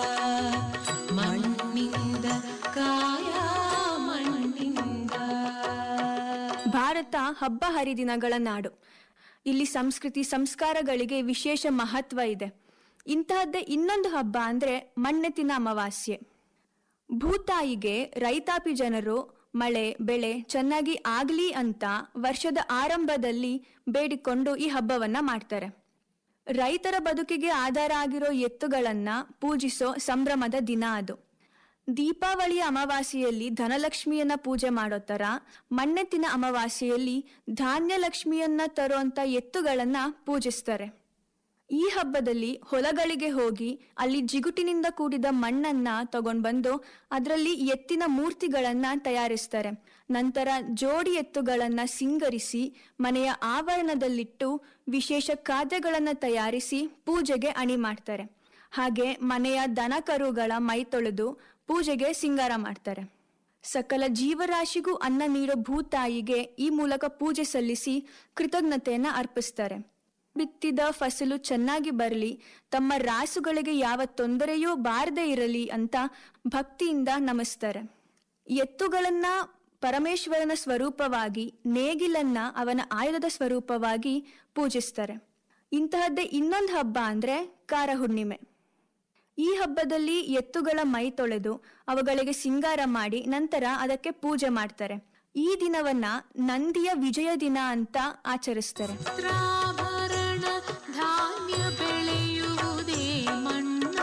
ಮಣ್ಣಿಂದ ಕಾಯ ಮಣ್ಣಿಂದ ಭಾರತ ಹಬ್ಬ ಹರಿದಿನಗಳ ನಾಡು ಇಲ್ಲಿ ಸಂಸ್ಕೃತಿ ಸಂಸ್ಕಾರಗಳಿಗೆ ವಿಶೇಷ ಮಹತ್ವ ಇದೆ ಇಂತಹದ್ದೇ ಇನ್ನೊಂದು ಹಬ್ಬ ಅಂದ್ರೆ ಮಣ್ಣೆತ್ತಿನ ಅಮಾವಾಸ್ಯೆ ಭೂತಾಯಿಗೆ ರೈತಾಪಿ ಜನರು ಮಳೆ ಬೆಳೆ ಚೆನ್ನಾಗಿ ಆಗ್ಲಿ ಅಂತ ವರ್ಷದ ಆರಂಭದಲ್ಲಿ ಬೇಡಿಕೊಂಡು ಈ ಹಬ್ಬವನ್ನ ಮಾಡ್ತಾರೆ ರೈತರ ಬದುಕಿಗೆ ಆಧಾರ ಆಗಿರೋ ಎತ್ತುಗಳನ್ನ ಪೂಜಿಸೋ ಸಂಭ್ರಮದ ದಿನ ಅದು ದೀಪಾವಳಿಯ ಅಮಾವಾಸ್ಯೆಯಲ್ಲಿ ಧನಲಕ್ಷ್ಮಿಯನ್ನ ಪೂಜೆ ಮಾಡೋ ತರ ಮಣ್ಣೆತ್ತಿನ ಅಮಾವಾಸ್ಯೆಯಲ್ಲಿ ಧಾನ್ಯ ಲಕ್ಷ್ಮಿಯನ್ನ ತರುವಂತ ಎತ್ತುಗಳನ್ನ ಪೂಜಿಸ್ತಾರೆ ಈ ಹಬ್ಬದಲ್ಲಿ ಹೊಲಗಳಿಗೆ ಹೋಗಿ ಅಲ್ಲಿ ಜಿಗುಟಿನಿಂದ ಕೂಡಿದ ಮಣ್ಣನ್ನ ತಗೊಂಡ್ ಬಂದು ಅದರಲ್ಲಿ ಎತ್ತಿನ ಮೂರ್ತಿಗಳನ್ನ ತಯಾರಿಸ್ತಾರೆ ನಂತರ ಜೋಡಿ ಎತ್ತುಗಳನ್ನ ಸಿಂಗರಿಸಿ ಮನೆಯ ಆವರಣದಲ್ಲಿಟ್ಟು ವಿಶೇಷ ಖಾದ್ಯಗಳನ್ನ ತಯಾರಿಸಿ ಪೂಜೆಗೆ ಅಣಿ ಮಾಡ್ತಾರೆ ಹಾಗೆ ಮನೆಯ ದನ ಕರುಗಳ ಮೈ ತೊಳೆದು ಪೂಜೆಗೆ ಸಿಂಗಾರ ಮಾಡ್ತಾರೆ ಸಕಲ ಜೀವರಾಶಿಗೂ ಅನ್ನ ನೀಡೋ ಭೂತಾಯಿಗೆ ಈ ಮೂಲಕ ಪೂಜೆ ಸಲ್ಲಿಸಿ ಕೃತಜ್ಞತೆಯನ್ನ ಅರ್ಪಿಸ್ತಾರೆ ಬಿತ್ತಿದ ಫಸಲು ಚೆನ್ನಾಗಿ ಬರಲಿ ತಮ್ಮ ರಾಸುಗಳಿಗೆ ಯಾವ ತೊಂದರೆಯೂ ಬಾರದೇ ಇರಲಿ ಅಂತ ಭಕ್ತಿಯಿಂದ ನಮಿಸ್ತಾರೆ ಎತ್ತುಗಳನ್ನ ಪರಮೇಶ್ವರನ ಸ್ವರೂಪವಾಗಿ ನೇಗಿಲನ್ನ ಅವನ ಆಯುಧದ ಸ್ವರೂಪವಾಗಿ ಪೂಜಿಸ್ತಾರೆ ಇಂತಹದ್ದೇ ಇನ್ನೊಂದು ಹಬ್ಬ ಅಂದ್ರೆ ಕಾರ ಹುಣ್ಣಿಮೆ ಈ ಹಬ್ಬದಲ್ಲಿ ಎತ್ತುಗಳ ಮೈ ತೊಳೆದು ಅವುಗಳಿಗೆ ಸಿಂಗಾರ ಮಾಡಿ ನಂತರ ಅದಕ್ಕೆ ಪೂಜೆ ಮಾಡ್ತಾರೆ ಈ ದಿನವನ್ನ ನಂದಿಯ ವಿಜಯ ದಿನ ಅಂತ ಆಚರಿಸ್ತಾರೆ ವಸ್ತ್ರಾಭರಣ ಧಾನ್ಯ ಬೆಳೆಯುವುದೇ ಮಣ್ಣು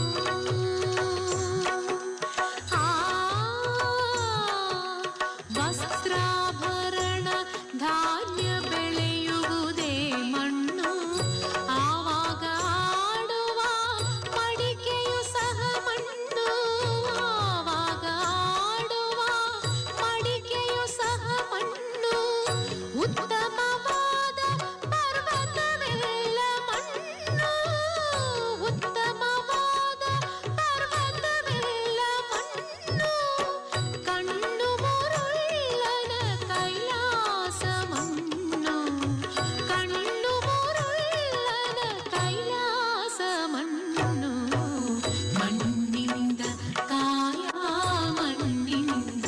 ಆ ವಸ್ತ್ರಾಭರಣ ಧಾನ್ಯ ಬೆಳೆಯುವುದೇ ಮಣ್ಣು ಆವಾಗ ಆಡುವ ಮಡಿಕೆಯು ಸಹ ಮಣ್ಣು ಆವಾಗ ಆಡುವ ಮಡಿಕೆಯು ಸಹ ಮಣ್ಣು ಉತ್ತಮವಾದ ಪರ್ವತವೆಲ್ಲ ಮಣ್ಣು ಉತ್ತಮವಾದ ಪರ್ವತವೆಲ್ಲ ಮಣ್ಣು ಕಣ್ಣು ಮುರುಳ್ಳನ ಕೈಲಾಸ ಮಣ್ಣು ಕಣ್ಣು ಮುರುಳ್ಳನ ಕೈಲಾಸ ಮಣ್ಣು ಮಣ್ಣಿಂದ ಕಾಯ ಮಣ್ಣಿಂದ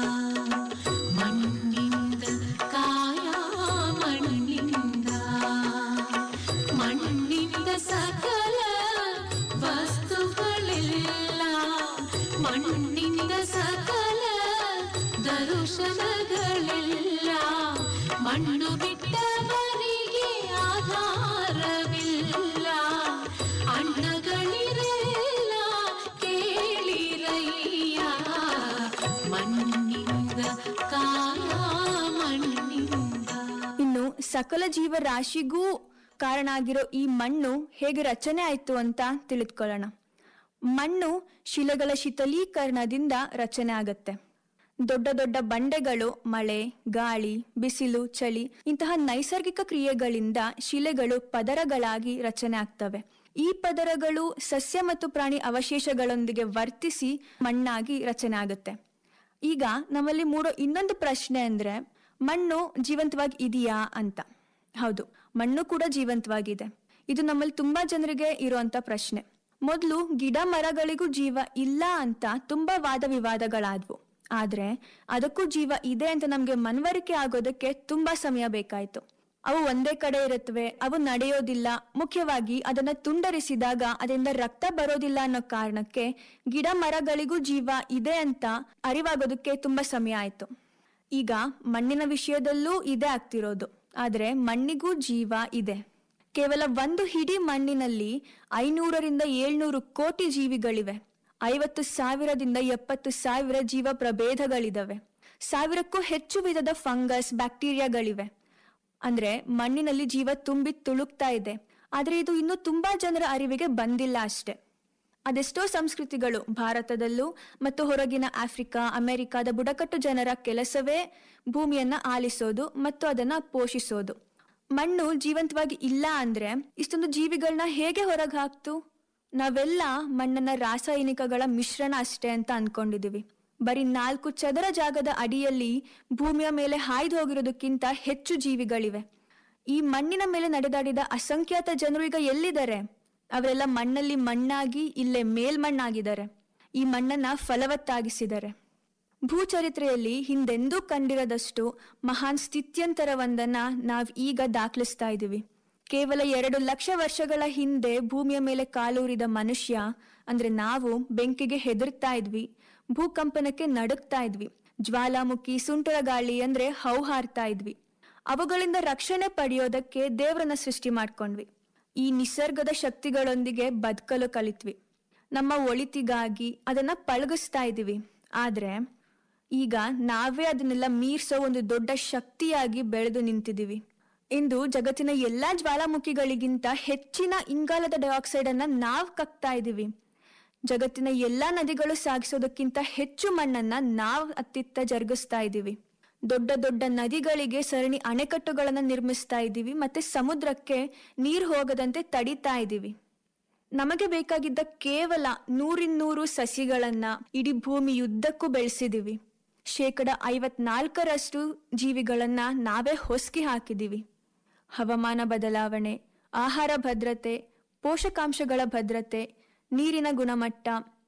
ಮಣ್ಣಿಂದ ಕಾಯ ಮಣ್ಣಿಂದ ಮಣ್ಣಿಂದ ಸಕಲ ವಸ್ತುಗಳೆಲ್ಲ ಮಣ್ಣಿಂದ ಸಕಲ ದರುಶನಗಳೆಲ್ಲ ಮಣ್ಣು ಬಿಟ್ಟವರಿಗೆ ಆಧಾರವಿಲ್ಲ ಅಣ್ಣಗಳಿರೆಲ್ಲ ಕೇಳಿರಯ್ಯ ಮಣ್ಣಿಂದ ಕಾಯ ಮಣ್ಣಿಂದ ಇನ್ನು ಸಕಲ ಜೀವರಾಶಿಗೂ ಕಾರಣ ಆಗಿರೋ ಈ ಮಣ್ಣು ಹೇಗೆ ರಚನೆ ಆಯ್ತು ಅಂತ ತಿಳಿದುಕೊಳ್ಳೋಣ ಮಣ್ಣು ಶಿಲೆಗಳ ಶೀತಲೀಕರಣದಿಂದ ರಚನೆ ಆಗತ್ತೆ ದೊಡ್ಡ ದೊಡ್ಡ ಬಂಡೆಗಳು ಮಳೆ ಗಾಳಿ ಬಿಸಿಲು ಚಳಿ ಇಂತಹ ನೈಸರ್ಗಿಕ ಕ್ರಿಯೆಗಳಿಂದ ಶಿಲೆಗಳು ಪದರಗಳಾಗಿ ರಚನೆ ಆಗ್ತವೆ ಈ ಪದರಗಳು ಸಸ್ಯ ಮತ್ತು ಪ್ರಾಣಿ ಅವಶೇಷಗಳೊಂದಿಗೆ ವರ್ತಿಸಿ ಮಣ್ಣಾಗಿ ರಚನೆ ಆಗುತ್ತೆ ಈಗ ನಮ್ಮಲ್ಲಿ ಮೂಡೋ ಇನ್ನೊಂದು ಪ್ರಶ್ನೆ ಅಂದ್ರೆ ಮಣ್ಣು ಜೀವಂತವಾಗಿ ಇದೆಯಾ ಅಂತ ಹೌದು ಮಣ್ಣು ಕೂಡ ಜೀವಂತವಾಗಿದೆ ಇದು ನಮ್ಮಲ್ಲಿ ತುಂಬಾ ಜನರಿಗೆ ಇರುವಂತ ಪ್ರಶ್ನೆ ಮೊದಲು ಗಿಡ ಮರಗಳಿಗೂ ಜೀವ ಇಲ್ಲ ಅಂತ ತುಂಬಾ ವಾದ ವಿವಾದಗಳಾದ್ವು ಆದ್ರೆ ಅದಕ್ಕೂ ಜೀವ ಇದೆ ಅಂತ ನಮ್ಗೆ ಮನವರಿಕೆ ಆಗೋದಕ್ಕೆ ತುಂಬಾ ಸಮಯ ಬೇಕಾಯ್ತು ಅವು ಒಂದೇ ಕಡೆ ಇರುತ್ತವೆ ಅವು ನಡೆಯೋದಿಲ್ಲ ಮುಖ್ಯವಾಗಿ ಅದನ್ನ ತುಂಡರಿಸಿದಾಗ ಅದರಿಂದ ರಕ್ತ ಬರೋದಿಲ್ಲ ಅನ್ನೋ ಕಾರಣಕ್ಕೆ ಗಿಡ ಮರಗಳಿಗೂ ಜೀವ ಇದೆ ಅಂತ ಅರಿವಾಗೋದಕ್ಕೆ ತುಂಬಾ ಸಮಯ ಆಯ್ತು ಈಗ ಮಣ್ಣಿನ ವಿಷಯದಲ್ಲೂ ಇದೇ ಆಗ್ತಿರೋದು ಆದ್ರೆ ಮಣ್ಣಿಗೂ ಜೀವ ಇದೆ ಕೇವಲ ಒಂದು ಹಿಡಿ ಮಣ್ಣಿನಲ್ಲಿ ಐನೂರರಿಂದ ಏಳ್ನೂರು ಕೋಟಿ ಜೀವಿಗಳಿವೆ ಐವತ್ತು ಸಾವಿರದಿಂದ ಎಪ್ಪತ್ತು ಸಾವಿರ ಜೀವ ಪ್ರಭೇದಗಳಿದಾವೆ ಸಾವಿರಕ್ಕೂ ಹೆಚ್ಚು ವಿಧದ ಫಂಗಸ್ ಬ್ಯಾಕ್ಟೀರಿಯಾಗಳಿವೆ ಅಂದ್ರೆ ಮಣ್ಣಿನಲ್ಲಿ ಜೀವ ತುಂಬಿ ತುಳುಕ್ತಾ ಇದೆ ಆದ್ರೆ ಇದು ಇನ್ನೂ ತುಂಬಾ ಜನರ ಅರಿವಿಗೆ ಬಂದಿಲ್ಲ ಅಷ್ಟೆ ಅದೆಷ್ಟೋ ಸಂಸ್ಕೃತಿಗಳು ಭಾರತದಲ್ಲೂ ಮತ್ತು ಹೊರಗಿನ ಆಫ್ರಿಕಾ ಅಮೆರಿಕಾದ ಬುಡಕಟ್ಟು ಜನರ ಕೆಲಸವೇ ಭೂಮಿಯನ್ನ ಆಲಿಸೋದು ಮತ್ತು ಅದನ್ನ ಪೋಷಿಸೋದು ಮಣ್ಣು ಜೀವಂತವಾಗಿ ಇಲ್ಲ ಅಂದ್ರೆ ಇಷ್ಟೊಂದು ಜೀವಿಗಳನ್ನ ಹೇಗೆ ಹೊರಗೆ ಹಾಕ್ತು ನಾವೆಲ್ಲ ಮಣ್ಣನ್ನ ರಾಸಾಯನಿಕಗಳ ಮಿಶ್ರಣ ಅಷ್ಟೇ ಅಂತ ಅನ್ಕೊಂಡಿದೀವಿ ಬರೀ ನಾಲ್ಕು ಚದರ ಜಾಗದ ಅಡಿಯಲ್ಲಿ ಭೂಮಿಯ ಮೇಲೆ ಹಾಯ್ದು ಹೋಗಿರೋದಕ್ಕಿಂತ ಹೆಚ್ಚು ಜೀವಿಗಳಿವೆ ಈ ಮಣ್ಣಿನ ಮೇಲೆ ನಡೆದಾಡಿದ ಅಸಂಖ್ಯಾತ ಜನರು ಈಗ ಎಲ್ಲಿದ್ದಾರೆ ಅವರೆಲ್ಲ ಮಣ್ಣಲ್ಲಿ ಮಣ್ಣಾಗಿ ಇಲ್ಲೇ ಮೇಲ್ಮಣ್ಣಾಗಿದ್ದಾರೆ ಈ ಮಣ್ಣನ್ನ ಫಲವತ್ತಾಗಿಸಿದ್ದಾರೆ ಭೂಚರಿತ್ರೆಯಲ್ಲಿ ಹಿಂದೆಂದೂ ಕಂಡಿರದಷ್ಟು ಮಹಾನ್ ಸ್ಥಿತ್ಯಂತರವೊಂದನ್ನ ನಾವ್ ಈಗ ದಾಖಲಿಸ್ತಾ ಇದೀವಿ ಕೇವಲ ಎರಡು ಲಕ್ಷ ವರ್ಷಗಳ ಹಿಂದೆ ಭೂಮಿಯ ಮೇಲೆ ಕಾಲೂರಿದ ಮನುಷ್ಯ ಅಂದ್ರೆ ನಾವು ಬೆಂಕಿಗೆ ಹೆದರ್ತಾ ಇದ್ವಿ ಭೂಕಂಪನಕ್ಕೆ ನಡುಗ್ತಾ ಇದ್ವಿ ಜ್ವಾಲಾಮುಖಿ ಸುಂಟರ ಗಾಳಿ ಅಂದ್ರೆ ಹೌಹಾರ್ತಾ ಇದ್ವಿ ಅವುಗಳಿಂದ ರಕ್ಷಣೆ ಪಡೆಯೋದಕ್ಕೆ ದೇವರನ್ನ ಸೃಷ್ಟಿ ಮಾಡ್ಕೊಂಡ್ವಿ ಈ ನಿಸರ್ಗದ ಶಕ್ತಿಗಳೊಂದಿಗೆ ಬದುಕಲು ಕಲಿತ್ವಿ ನಮ್ಮ ಒಳಿತಿಗಾಗಿ ಅದನ್ನ ಪಳಗಿಸ್ತಾ ಇದೀವಿ ಆದ್ರೆ ಈಗ ನಾವೇ ಅದನ್ನೆಲ್ಲ ಮೀರ್ಸೋ ಒಂದು ದೊಡ್ಡ ಶಕ್ತಿಯಾಗಿ ಬೆಳೆದು ನಿಂತಿದೀವಿ ಇಂದು ಜಗತ್ತಿನ ಎಲ್ಲಾ ಜ್ವಾಲಾಮುಖಿಗಳಿಗಿಂತ ಹೆಚ್ಚಿನ ಇಂಗಾಲದ ಡೈಆಕ್ಸೈಡ್ ಅನ್ನ ನಾವ್ ಕಕ್ತಾ ಇದೀವಿ ಜಗತ್ತಿನ ಎಲ್ಲಾ ನದಿಗಳು ಸಾಗಿಸೋದಕ್ಕಿಂತ ಹೆಚ್ಚು ಮಣ್ಣನ್ನ ನಾವ್ ಅತ್ತಿತ್ತ ಜರುಗಿಸ್ತಾ ಇದೀವಿ ದೊಡ್ಡ ದೊಡ್ಡ ನದಿಗಳಿಗೆ ಸರಣಿ ಅಣೆಕಟ್ಟುಗಳನ್ನ ನಿರ್ಮಿಸ್ತಾ ಇದ್ದೀವಿ ಮತ್ತೆ ಸಮುದ್ರಕ್ಕೆ ನೀರು ಹೋಗದಂತೆ ತಡಿತಾ ಇದ್ದೀವಿ ನಮಗೆ ಬೇಕಾಗಿದ್ದ ಕೇವಲ ನೂರಿನ್ನೂರು ಸಸಿಗಳನ್ನ ಇಡೀ ಭೂಮಿಯುದ್ದಕ್ಕೂ ಬೆಳೆಸಿದೀವಿ ಶೇಕಡ ಐವತ್ನಾಲ್ಕರಷ್ಟು ಜೀವಿಗಳನ್ನ ನಾವೇ ಹೊಸಕಿ ಹಾಕಿದೀವಿ ಹವಾಮಾನ ಬದಲಾವಣೆ ಆಹಾರ ಭದ್ರತೆ ಪೋಷಕಾಂಶಗಳ ಭದ್ರತೆ ನೀರಿನ ಗುಣಮಟ್ಟ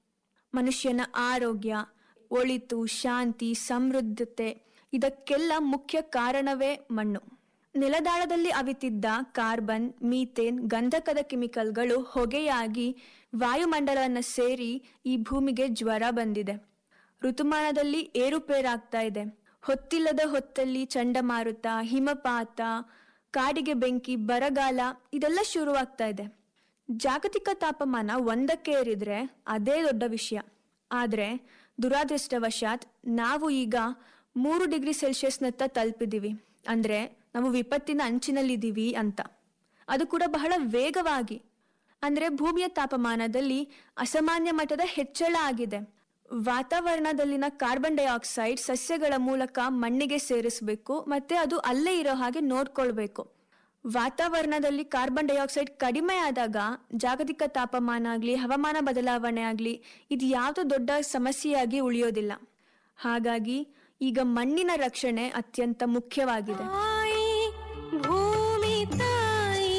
ಮನುಷ್ಯನ ಆರೋಗ್ಯ ಒಳಿತು ಶಾಂತಿ ಸಮೃದ್ಧತೆ ಇದಕ್ಕೆಲ್ಲ ಮುಖ್ಯ ಕಾರಣವೇ ಮಣ್ಣು ನೆಲದಾಳದಲ್ಲಿ ಅವಿತಿದ್ದ ಕಾರ್ಬನ್ ಮೀಥೇನ್ ಗಂಧಕದ ಕೆಮಿಕಲ್ಗಳು ಹೊಗೆಯಾಗಿ ವಾಯುಮಂಡಲವನ್ನು ಸೇರಿ ಈ ಭೂಮಿಗೆ ಜ್ವರ ಬಂದಿದೆ ಋತುಮಾನದಲ್ಲಿ ಏರುಪೇರಾಗ್ತಾ ಇದೆ ಹೊತ್ತಿಲ್ಲದ ಹೊತ್ತಲ್ಲಿ ಚಂಡಮಾರುತ ಹಿಮಪಾತ ಕಾಡಿಗೆ ಬೆಂಕಿ ಬರಗಾಲ ಇದೆಲ್ಲ ಶುರುವಾಗ್ತಾ ಇದೆ ಜಾಗತಿಕ ತಾಪಮಾನ ಒಂದಕ್ಕೆ ಏರಿದ್ರೆ ಅದೇ ದೊಡ್ಡ ವಿಷಯ ಆದ್ರೆ ದುರಾದೃಷ್ಟವಶಾತ್ ನಾವು ಈಗ ಮೂರು ಡಿಗ್ರಿ ಸೆಲ್ಸಿಯಸ್ನತ್ತ ತಲುಪಿದೀವಿ ಅಂದ್ರೆ ನಾವು ವಿಪತ್ತಿನ ಅಂಚಿನಲ್ಲಿದ್ದೀವಿ ಅಂತ ಅದು ಕೂಡ ಬಹಳ ವೇಗವಾಗಿ ಅಂದ್ರೆ ಭೂಮಿಯ ತಾಪಮಾನದಲ್ಲಿ ಅಸಾಮಾನ್ಯ ಮಟ್ಟದ ಹೆಚ್ಚಳ ಆಗಿದೆ ವಾತಾವರಣದಲ್ಲಿನ ಕಾರ್ಬನ್ ಡೈಆಕ್ಸೈಡ್ ಸಸ್ಯಗಳ ಮೂಲಕ ಮಣ್ಣಿಗೆ ಸೇರಿಸಬೇಕು ಮತ್ತೆ ಅದು ಅಲ್ಲೇ ಇರೋ ಹಾಗೆ ನೋಡ್ಕೊಳ್ಬೇಕು ವಾತಾವರಣದಲ್ಲಿ ಕಾರ್ಬನ್ ಡೈಆಕ್ಸೈಡ್ ಕಡಿಮೆ ಆದಾಗ ಜಾಗತಿಕ ತಾಪಮಾನ ಆಗಲಿ ಹವಾಮಾನ ಬದಲಾವಣೆ ಆಗಲಿ ಇದು ಯಾವುದೋ ದೊಡ್ಡ ಸಮಸ್ಯೆಯಾಗಿ ಉಳಿಯೋದಿಲ್ಲ ಹಾಗಾಗಿ ಈಗ ಮಣ್ಣಿನ ರಕ್ಷಣೆ ಅತ್ಯಂತ ಮುಖ್ಯವಾಗಿದೆ ಭೂಮಿ ತಾಯಿ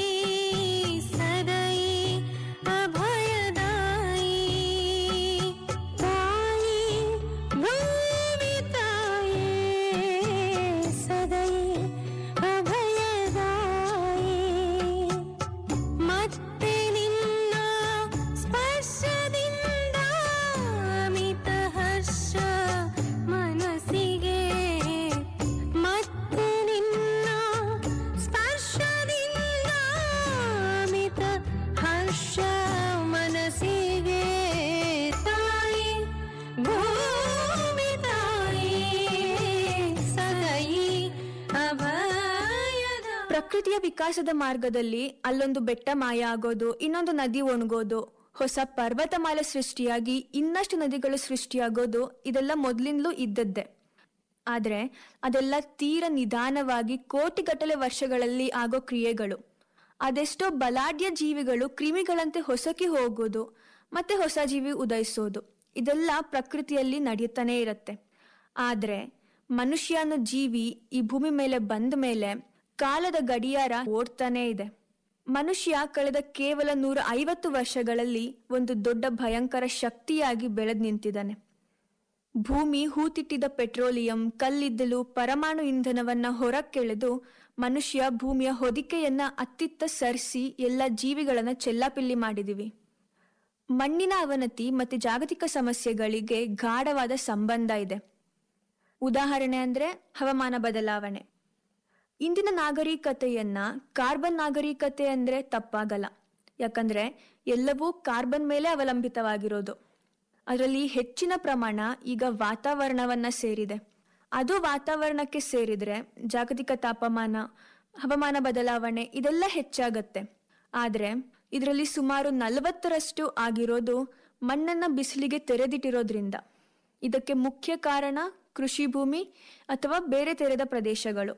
ಸದೈ ಅಭಯದಾಯಿ ತಾಯಿ ಭೂಮಿ ತಾಯಿ ಸದೈ ಅಭಯದಾಯಿ ಮತ್ತೆ ನಿನ್ನ ಸ್ಪರ್ಶದಿಂದ ಅಮಿತ ಹರ್ಷ ಮನಸ್ಸಿಗೆ ಮತ್ತೆ ನಿನ್ನ ಸ್ಪರ್ಶದಿಂದ ಅಮಿತ ಹರ್ಷ ಮನಸ್ಸಿಗೆ ತಾಯಿ ಭೂಮಿ ತಾಯಿ ಸದೈ ಅಭಯದ ಪ್ರಕೃತಿಯ ವಿಕಾಸದ ಮಾರ್ಗದಲ್ಲಿ ಅಲ್ಲೊಂದು ಬೆಟ್ಟ ಮಾಯ ಆಗೋದು ಇನ್ನೊಂದು ನದಿ ಒಣಗೋದು ಹೊಸ ಪರ್ವತಮಾಲೆ ಸೃಷ್ಟಿಯಾಗಿ ಇನ್ನಷ್ಟು ನದಿಗಳು ಸೃಷ್ಟಿಯಾಗೋದು ಇದೆಲ್ಲ ಮೊದಲಿಂದಲೂ ಇದ್ದದ್ದೇ ಆದರೆ ಅದೆಲ್ಲ ತೀರ ನಿಧಾನವಾಗಿ ಕೋಟಿಗಟ್ಟಲೆ ವರ್ಷಗಳಲ್ಲಿ ಆಗೋ ಕ್ರಿಯೆಗಳು ಅದೆಷ್ಟೋ ಬಲಾಢ್ಯ ಜೀವಿಗಳು ಕ್ರಿಮಿಗಳಂತೆ ಹೊಸಕಿ ಹೋಗೋದು ಮತ್ತೆ ಹೊಸ ಜೀವಿ ಉದಯಿಸೋದು ಇದೆಲ್ಲ ಪ್ರಕೃತಿಯಲ್ಲಿ ನಡೆಯುತ್ತಾನೆ ಇರುತ್ತೆ ಆದರೆ ಮನುಷ್ಯ ಅನ್ನೋ ಜೀವಿ ಈ ಭೂಮಿ ಮೇಲೆ ಬಂದ ಮೇಲೆ ಕಾಲದ ಗಡಿಯಾರ ಓಡ್ತಾನೇ ಇದೆ ಮನುಷ್ಯ ಕಳೆದ ಕೇವಲ ನೂರ ಐವತ್ತು ವರ್ಷಗಳಲ್ಲಿ ಒಂದು ದೊಡ್ಡ ಭಯಂಕರ ಶಕ್ತಿಯಾಗಿ ಬೆಳೆದು ನಿಂತಿದ್ದಾನೆ ಭೂಮಿ ಹೂತಿಟ್ಟಿದ ಪೆಟ್ರೋಲಿಯಂ ಕಲ್ಲಿದ್ದಲು ಪರಮಾಣು ಇಂಧನವನ್ನ ಹೊರಕ್ಕೆಳೆದು ಮನುಷ್ಯ ಭೂಮಿಯ ಹೊದಿಕೆಯನ್ನ ಅತ್ತಿತ್ತ ಸರಿಸಿ ಎಲ್ಲ ಜೀವಿಗಳನ್ನ ಚೆಲ್ಲಾಪಿಲ್ಲಿ ಮಾಡಿದೀವಿ ಮಣ್ಣಿನ ಅವನತಿ ಮತ್ತೆ ಜಾಗತಿಕ ಸಮಸ್ಯೆಗಳಿಗೆ ಗಾಢವಾದ ಸಂಬಂಧ ಇದೆ ಉದಾಹರಣೆ ಅಂದ್ರೆ ಹವಾಮಾನ ಬದಲಾವಣೆ ಇಂದಿನ ನಾಗರಿಕತೆಯನ್ನ ಕಾರ್ಬನ್ ನಾಗರಿಕತೆ ಅಂದ್ರೆ ತಪ್ಪಾಗಲ್ಲ ಯಾಕಂದ್ರೆ ಎಲ್ಲವೂ ಕಾರ್ಬನ್ ಮೇಲೆ ಅವಲಂಬಿತವಾಗಿರೋದು ಅದರಲ್ಲಿ ಹೆಚ್ಚಿನ ಪ್ರಮಾಣ ಈಗ ವಾತಾವರಣವನ್ನ ಸೇರಿದೆ ಅದು ವಾತಾವರಣಕ್ಕೆ ಸೇರಿದ್ರೆ ಜಾಗತಿಕ ತಾಪಮಾನ ಹವಾಮಾನ ಬದಲಾವಣೆ ಇದೆಲ್ಲ ಹೆಚ್ಚಾಗತ್ತೆ ಆದ್ರೆ ಇದರಲ್ಲಿ ಸುಮಾರು ನಲವತ್ತರಷ್ಟು ಆಗಿರೋದು ಮಣ್ಣನ್ನ ಬಿಸಿಲಿಗೆ ತೆರೆದಿಟ್ಟಿರೋದ್ರಿಂದ ಇದಕ್ಕೆ ಮುಖ್ಯ ಕಾರಣ ಕೃಷಿ ಭೂಮಿ ಅಥವಾ ಬೇರೆ ತೆರೆದ ಪ್ರದೇಶಗಳು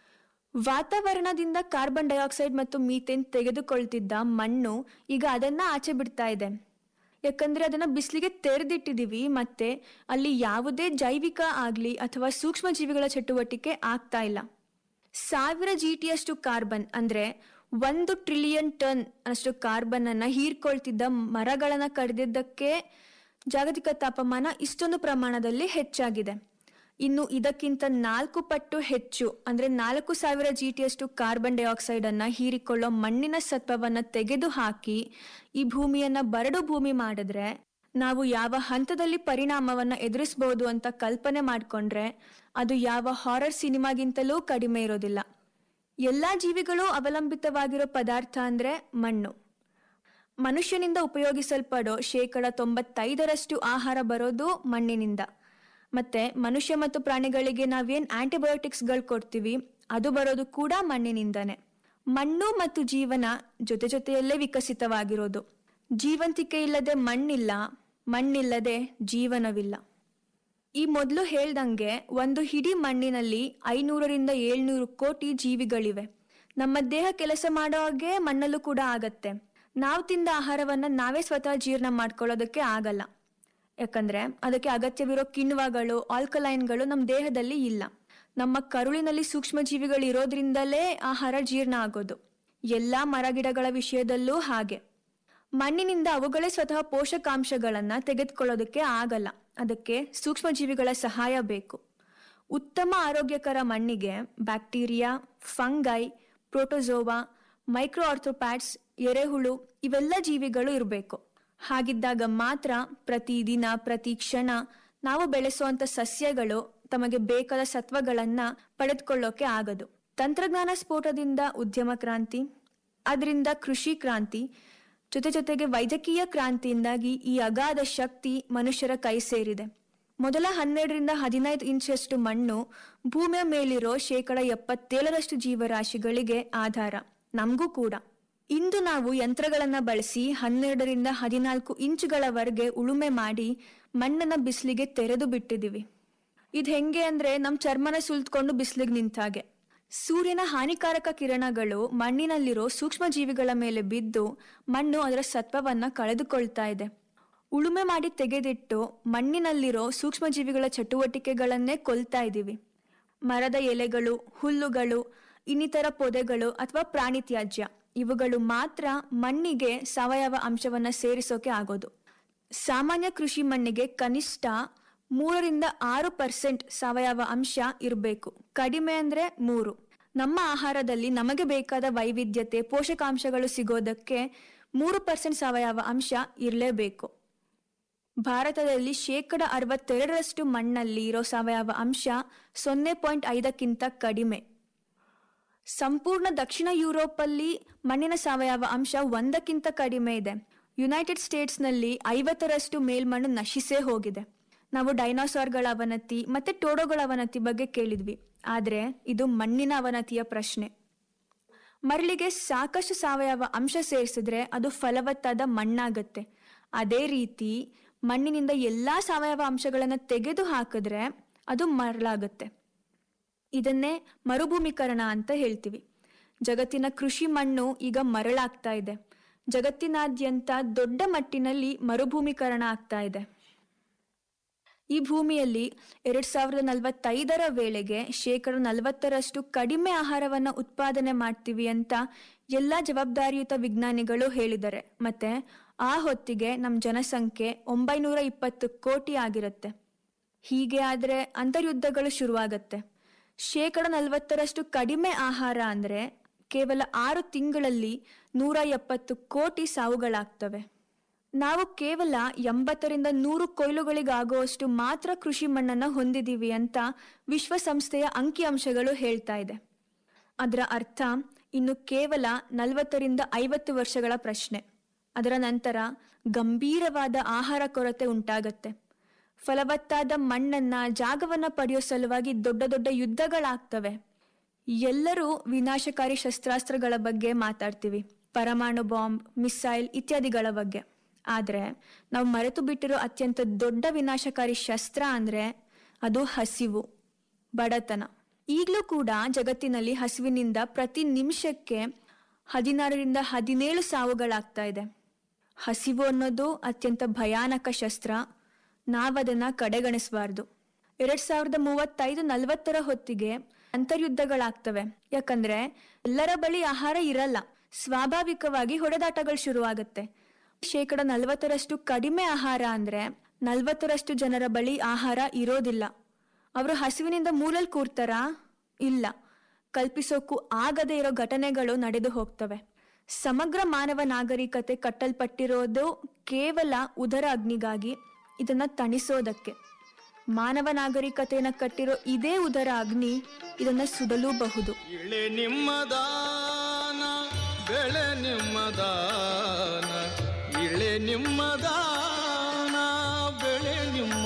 ವಾತಾವರಣದಿಂದ ಕಾರ್ಬನ್ ಡೈಆಕ್ಸೈಡ್ ಮತ್ತು ಮೀಥೇನ್ ತೆಗೆದುಕೊಳ್ತಿದ್ದ ಮಣ್ಣು ಈಗ ಅದನ್ನ ಆಚೆ ಬಿಡ್ತಾ ಇದೆ ಯಾಕಂದ್ರೆ ಅದನ್ನ ಬಿಸಿಲಿಗೆ ತೆರೆದಿಟ್ಟಿದೀವಿ ಮತ್ತೆ ಅಲ್ಲಿ ಯಾವುದೇ ಜೈವಿಕ ಆಗ್ಲಿ ಅಥವಾ ಸೂಕ್ಷ್ಮ ಜೀವಿಗಳ ಚಟುವಟಿಕೆ ಆಗ್ತಾ ಇಲ್ಲ ಸಾವಿರ ಜಿಟಿಯಷ್ಟು ಕಾರ್ಬನ್ ಅಂದ್ರೆ ಒಂದು ಟ್ರಿಲಿಯನ್ ಟನ್ ಅಷ್ಟು ಕಾರ್ಬನ್ ಅನ್ನ ಹೀರ್ಕೊಳ್ತಿದ್ದ ಮರಗಳನ್ನ ಕಡಿದಿದ್ದಕ್ಕೆ ಜಾಗತಿಕ ತಾಪಮಾನ ಇಷ್ಟೊಂದು ಪ್ರಮಾಣದಲ್ಲಿ ಹೆಚ್ಚಾಗಿದೆ ಇನ್ನು ಇದಕ್ಕಿಂತ ನಾಲ್ಕು ಪಟ್ಟು ಹೆಚ್ಚು ಅಂದ್ರೆ ನಾಲ್ಕು ಸಾವಿರ ಜಿಟಿಯಷ್ಟು ಕಾರ್ಬನ್ ಡೈಆಕ್ಸೈಡ್ ಅನ್ನ ಹೀರಿಕೊಳ್ಳೋ ಮಣ್ಣಿನ ಸತ್ವವನ್ನ ತೆಗೆದು ಹಾಕಿ ಈ ಭೂಮಿಯನ್ನ ಬರಡು ಭೂಮಿ ಮಾಡಿದ್ರೆ ನಾವು ಯಾವ ಹಂತದಲ್ಲಿ ಪರಿಣಾಮವನ್ನ ಎದುರಿಸಬಹುದು ಅಂತ ಕಲ್ಪನೆ ಮಾಡ್ಕೊಂಡ್ರೆ ಅದು ಯಾವ ಹಾರರ್ ಸಿನಿಮಾಗಿಂತಲೂ ಕಡಿಮೆ ಇರೋದಿಲ್ಲ ಎಲ್ಲಾ ಜೀವಿಗಳು ಅವಲಂಬಿತವಾಗಿರೋ ಪದಾರ್ಥ ಅಂದ್ರೆ ಮಣ್ಣು ಮನುಷ್ಯನಿಂದ ಉಪಯೋಗಿಸಲ್ಪಡೋ ಶೇಕಡ ತೊಂಬತ್ತೈದರಷ್ಟು ಆಹಾರ ಬರೋದು ಮಣ್ಣಿನಿಂದ ಮತ್ತೆ ಮನುಷ್ಯ ಮತ್ತು ಪ್ರಾಣಿಗಳಿಗೆ ನಾವೇನ್ ಆಂಟಿಬಯೋಟಿಕ್ಸ್ಗಳು ಕೊಡ್ತೀವಿ ಅದು ಬರೋದು ಕೂಡ ಮಣ್ಣಿನಿಂದಾನೆ ಮಣ್ಣು ಮತ್ತು ಜೀವನ ಜೊತೆ ಜೊತೆಯಲ್ಲೇ ವಿಕಸಿತವಾಗಿರೋದು ಜೀವಂತಿಕೆ ಇಲ್ಲದೆ ಮಣ್ಣಿಲ್ಲ ಮಣ್ಣಿಲ್ಲದೆ ಜೀವನವಿಲ್ಲ ಈ ಮೊದಲು ಹೇಳ್ದಂಗೆ ಒಂದು ಹಿಡಿ ಮಣ್ಣಿನಲ್ಲಿ ಐನೂರರಿಂದ ಏಳ್ನೂರು ಕೋಟಿ ಜೀವಿಗಳಿವೆ ನಮ್ಮ ದೇಹ ಕೆಲಸ ಮಾಡೋ ಹಾಗೆ ಮಣ್ಣಲ್ಲೂ ಕೂಡ ಆಗತ್ತೆ ನಾವು ತಿಂದ ಆಹಾರವನ್ನ ನಾವೇ ಸ್ವತಃ ಜೀರ್ಣ ಮಾಡ್ಕೊಳ್ಳೋದಕ್ಕೆ ಆಗಲ್ಲ ಯಾಕಂದ್ರೆ ಅದಕ್ಕೆ ಅಗತ್ಯವಿರೋ ಕಿಣ್ವಗಳು ಆಲ್ಕಲೈನ್ಗಳು ನಮ್ಮ ದೇಹದಲ್ಲಿ ಇಲ್ಲ ನಮ್ಮ ಕರುಳಿನಲ್ಲಿ ಸೂಕ್ಷ್ಮ ಜೀವಿಗಳು ಇರೋದ್ರಿಂದಲೇ ಆಹಾರ ಜೀರ್ಣ ಆಗೋದು ಎಲ್ಲಾ ಮರಗಿಡಗಳ ವಿಷಯದಲ್ಲೂ ಹಾಗೆ ಮಣ್ಣಿನಿಂದ ಅವುಗಳೇ ಸ್ವತಃ ಪೋಷಕಾಂಶಗಳನ್ನ ತೆಗೆದುಕೊಳ್ಳೋದಕ್ಕೆ ಆಗಲ್ಲ ಅದಕ್ಕೆ ಸೂಕ್ಷ್ಮ ಜೀವಿಗಳ ಸಹಾಯ ಬೇಕು ಉತ್ತಮ ಆರೋಗ್ಯಕರ ಮಣ್ಣಿಗೆ bacteria fungi protozoa micro arthropods ಎರೆಹುಳು ಇವೆಲ್ಲ ಜೀವಿಗಳು ಇರಬೇಕು ಹಾಗಿದ್ದಾಗ ಮಾತ್ರ ಪ್ರತಿದಿನ ಪ್ರತಿ ಕ್ಷಣ ನಾವು ಬೆಳೆಸುವಂತ ಸಸ್ಯಗಳು ತಮಗೆ ಬೇಕಾದ ಸತ್ವಗಳನ್ನ ಪಡೆದುಕೊಳ್ಳೋಕೆ ಆಗದು ತಂತ್ರಜ್ಞಾನ ಸ್ಫೋಟದಿಂದ ಉದ್ಯಮ ಕ್ರಾಂತಿ ಅದರಿಂದ ಕೃಷಿ ಕ್ರಾಂತಿ ಜೊತೆ ಜೊತೆಗೆ ವೈದ್ಯಕೀಯ ಕ್ರಾಂತಿಯಿಂದಾಗಿ ಈ ಅಗಾಧ ಶಕ್ತಿ ಮನುಷ್ಯರ ಕೈ ಸೇರಿದೆ ಮೊದಲ ಹನ್ನೆರಡರಿಂದ ಹದಿನೈದು ಇಂಚಷ್ಟು ಮಣ್ಣು ಭೂಮಿಯ ಮೇಲಿರೋ ಶೇಕಡ ಎಪ್ಪತ್ತೇಳರಷ್ಟು ಜೀವರಾಶಿಗಳಿಗೆ ಆಧಾರ ನಮಗೂ ಕೂಡ ಇಂದು ನಾವು ಯಂತ್ರಗಳನ್ನ ಬಳಸಿ ಹನ್ನೆರಡರಿಂದ ಹದಿನಾಲ್ಕು ಇಂಚುಗಳವರೆಗೆ ಉಳುಮೆ ಮಾಡಿ ಮಣ್ಣನ್ನ ಬಿಸಿಲಿಗೆ ತೆರೆದು ಬಿಟ್ಟಿದೀವಿ ಇದ್ ಹೆಂಗೆ ಅಂದ್ರೆ ನಮ್ ಚರ್ಮನ ಸುಲ್ತ್ಕೊಂಡು ಬಿಸಿಲಿಗೆ ನಿಂತಾಗೆ ಸೂರ್ಯನ ಹಾನಿಕಾರಕ ಕಿರಣಗಳು ಮಣ್ಣಿನಲ್ಲಿರೋ ಸೂಕ್ಷ್ಮ ಜೀವಿಗಳ ಮೇಲೆ ಬಿದ್ದು ಮಣ್ಣು ಅದರ ಸತ್ವವನ್ನ ಕಳೆದುಕೊಳ್ತಾ ಇದೆ ಉಳುಮೆ ಮಾಡಿ ತೆಗೆದಿಟ್ಟು ಮಣ್ಣಿನಲ್ಲಿರೋ ಸೂಕ್ಷ್ಮ ಜೀವಿಗಳ ಚಟುವಟಿಕೆಗಳನ್ನೇ ಕೊಲ್ತಾ ಇದ್ದೀವಿ ಮರದ ಎಲೆಗಳು ಹುಲ್ಲುಗಳು ಇನ್ನಿತರ ಪೊದೆಗಳು ಅಥವಾ ಪ್ರಾಣಿ ತ್ಯಾಜ್ಯ ಇವುಗಳು ಮಾತ್ರ ಮಣ್ಣಿಗೆ ಸಾವಯವ ಅಂಶವನ್ನ ಸೇರಿಸೋಕೆ ಆಗೋದು ಸಾಮಾನ್ಯ ಕೃಷಿ ಮಣ್ಣಿಗೆ ಕನಿಷ್ಠ ಮೂರರಿಂದ ಆರು ಪರ್ಸೆಂಟ್ ಸಾವಯವ ಅಂಶ ಇರಬೇಕು ಕಡಿಮೆ ಅಂದ್ರೆ ಮೂರು ನಮ್ಮ ಆಹಾರದಲ್ಲಿ ನಮಗೆ ಬೇಕಾದ ವೈವಿಧ್ಯತೆ ಪೋಷಕಾಂಶಗಳು ಸಿಗೋದಕ್ಕೆ ಮೂರು ಪರ್ಸೆಂಟ್ ಸಾವಯವ ಅಂಶ ಇರಲೇಬೇಕು ಭಾರತದಲ್ಲಿ ಶೇಕಡ ಅರವತ್ತೆರಡರಷ್ಟು ಮಣ್ಣಲ್ಲಿ ಇರೋ ಸಾವಯವ ಅಂಶ ಸೊನ್ನೆ ಪಾಯಿಂಟ್ ಐದಕ್ಕಿಂತ ಕಡಿಮೆ ಸಂಪೂರ್ಣ ದಕ್ಷಿಣ ಯುರೋಪಲ್ಲಿ ಮಣ್ಣಿನ ಸಾವಯವ ಅಂಶ ಒಂದಕ್ಕಿಂತ ಕಡಿಮೆ ಇದೆ ಯುನೈಟೆಡ್ ಸ್ಟೇಟ್ಸ್ನಲ್ಲಿ ಐವತ್ತರಷ್ಟು ಮೇಲ್ಮಣ್ಣು ನಶಿಸೇ ಹೋಗಿದೆ ನಾವು ಡೈನೋಸಾರ್ಗಳ ಅವನತಿ ಮತ್ತೆ ಟೋಡೋಗಳ ಅವನತಿ ಬಗ್ಗೆ ಕೇಳಿದ್ವಿ ಆದ್ರೆ ಇದು ಮಣ್ಣಿನ ಅವನತಿಯ ಪ್ರಶ್ನೆ ಮರಳಿಗೆ ಸಾಕಷ್ಟು ಸಾವಯವ ಅಂಶ ಸೇರಿಸಿದ್ರೆ ಅದು ಫಲವತ್ತಾದ ಮಣ್ಣಾಗತ್ತೆ ಅದೇ ರೀತಿ ಮಣ್ಣಿನಿಂದ ಎಲ್ಲಾ ಸಾವಯವ ಅಂಶಗಳನ್ನು ತೆಗೆದು ಹಾಕಿದ್ರೆ ಅದು ಮರಳಾಗುತ್ತೆ ಇದನ್ನೇ ಮರುಭೂಮೀಕರಣ ಅಂತ ಹೇಳ್ತೀವಿ ಜಗತ್ತಿನ ಕೃಷಿ ಮಣ್ಣು ಈಗ ಮರಳಾಗ್ತಾ ಇದೆ ಜಗತ್ತಿನಾದ್ಯಂತ ದೊಡ್ಡ ಮಟ್ಟಿನಲ್ಲಿ ಮರುಭೂಮೀಕರಣ ಆಗ್ತಾ ಇದೆ ಈ ಭೂಮಿಯಲ್ಲಿ ಎರಡ್ ಸಾವಿರದ ನಲವತ್ತೈದರ ವೇಳೆಗೆ ಶೇಕಡ ನಲವತ್ತರಷ್ಟು ಕಡಿಮೆ ಆಹಾರವನ್ನ ಉತ್ಪಾದನೆ ಮಾಡ್ತೀವಿ ಅಂತ ಎಲ್ಲ ಜವಾಬ್ದಾರಿಯುತ ವಿಜ್ಞಾನಿಗಳು ಹೇಳಿದ್ದಾರೆ ಮತ್ತೆ ಆ ಹೊತ್ತಿಗೆ ನಮ್ಮ ಜನಸಂಖ್ಯೆ ಒಂಬೈನೂರ ಇಪ್ಪತ್ತು ಕೋಟಿ ಆಗಿರುತ್ತೆ ಹೀಗೆ ಆದ್ರೆ ಅಂತರ್ಯುದ್ಧಗಳು ಶುರುವಾಗತ್ತೆ ಶೇಕಡ ನಲವತ್ತರಷ್ಟು ಕಡಿಮೆ ಆಹಾರ ಅಂದ್ರೆ ಕೇವಲ ಆರು ತಿಂಗಳಲ್ಲಿ ನೂರ ಎಪ್ಪತ್ತು ಕೋಟಿ ಸಾವುಗಳಾಗ್ತವೆ ನಾವು ಕೇವಲ ಎಂಬತ್ತರಿಂದ ನೂರು ಕೊಯ್ಲುಗಳಿಗಾಗುವಷ್ಟು ಮಾತ್ರ ಕೃಷಿ ಮಣ್ಣನ್ನ ಹೊಂದಿದೀವಿ ಅಂತ ವಿಶ್ವಸಂಸ್ಥೆಯ ಅಂಕಿಅಂಶಗಳು ಹೇಳ್ತಾ ಇದೆ ಅದರ ಅರ್ಥ ಇನ್ನು ಕೇವಲ ನಲವತ್ತರಿಂದ ಐವತ್ತು ವರ್ಷಗಳ ಪ್ರಶ್ನೆ ಅದರ ನಂತರ ಗಂಭೀರವಾದ ಆಹಾರ ಕೊರತೆ ಉಂಟಾಗತ್ತೆ ಫಲವತ್ತಾದ ಮಣ್ಣನ್ನ ಜಾಗವನ್ನ ಪಡೆಯೋ ಸಲುವಾಗಿ ದೊಡ್ಡ ದೊಡ್ಡ ಯುದ್ಧಗಳಾಗ್ತವೆ ಎಲ್ಲರೂ ವಿನಾಶಕಾರಿ ಶಸ್ತ್ರಾಸ್ತ್ರಗಳ ಬಗ್ಗೆ ಮಾತಾಡ್ತೀವಿ ಪರಮಾಣು ಬಾಂಬ್ ಮಿಸೈಲ್ ಇತ್ಯಾದಿಗಳ ಬಗ್ಗೆ ಆದ್ರೆ ನಾವು ಮರೆತು ಬಿಟ್ಟಿರೋ ಅತ್ಯಂತ ದೊಡ್ಡ ವಿನಾಶಕಾರಿ ಶಸ್ತ್ರ ಅಂದ್ರೆ ಅದು ಹಸಿವು ಬಡತನ ಈಗಲೂ ಕೂಡ ಜಗತ್ತಿನಲ್ಲಿ ಹಸಿವಿನಿಂದ ಪ್ರತಿ ನಿಮಿಷಕ್ಕೆ ಹದಿನಾರರಿಂದ ಹದಿನೇಳು ಸಾವುಗಳಾಗ್ತಾ ಇದೆ ಹಸಿವು ಅನ್ನೋದು ಅತ್ಯಂತ ಭಯಾನಕ ಶಸ್ತ್ರ ನಾವದನ್ನ ಕಡೆಗಣಿಸಬಾರ್ದು ಎರಡ್ ಸಾವಿರದ ಮೂವತ್ತೈದು ನಲವತ್ತರ ಹೊತ್ತಿಗೆ ಅಂತರ್ಯುದ್ಧಗಳಾಗ್ತವೆ ಯಾಕಂದ್ರೆ ಎಲ್ಲರ ಬಳಿ ಆಹಾರ ಇರಲ್ಲ ಸ್ವಾಭಾವಿಕವಾಗಿ ಹೊಡೆದಾಟಗಳು ಶುರುವಾಗುತ್ತೆ ಶೇಕಡ ನಲವತ್ತರಷ್ಟು ಕಡಿಮೆ ಆಹಾರ ಅಂದ್ರೆ ನಲವತ್ತರಷ್ಟು ಜನರ ಬಳಿ ಆಹಾರ ಇರೋದಿಲ್ಲ ಅವರು ಹಸಿವಿನಿಂದ ಮೂಲಲ್ ಕೂರ್ತಾರಾ ಇಲ್ಲ ಕಲ್ಪಿಸೋಕ್ಕೂ ಆಗದೇ ಇರೋ ಘಟನೆಗಳು ನಡೆದು ಹೋಗ್ತವೆ ಸಮಗ್ರ ಮಾನವ ನಾಗರಿಕತೆ ಕಟ್ಟಲ್ಪಟ್ಟಿರೋದು ಕೇವಲ ಉದರ ಅಗ್ನಿಗಾಗಿ ಇದನ್ನ ತಣಿಸೋದಕ್ಕೆ ಮಾನವ ನಾಗರಿಕತೆಯನ್ನ ಕಟ್ಟಿರೋ ಇದೇ ಉದರ ಅಗ್ನಿ ಇದನ್ನ ಸುಡಲೂಬಹುದು ಇಳೆ ನಿಮ್ಮದಾನ ಬೆಳೆ ನಿಮ್ಮದಾನ ಇಳೆ ನಿಮ್ಮದಾನ ಬೆಳೆ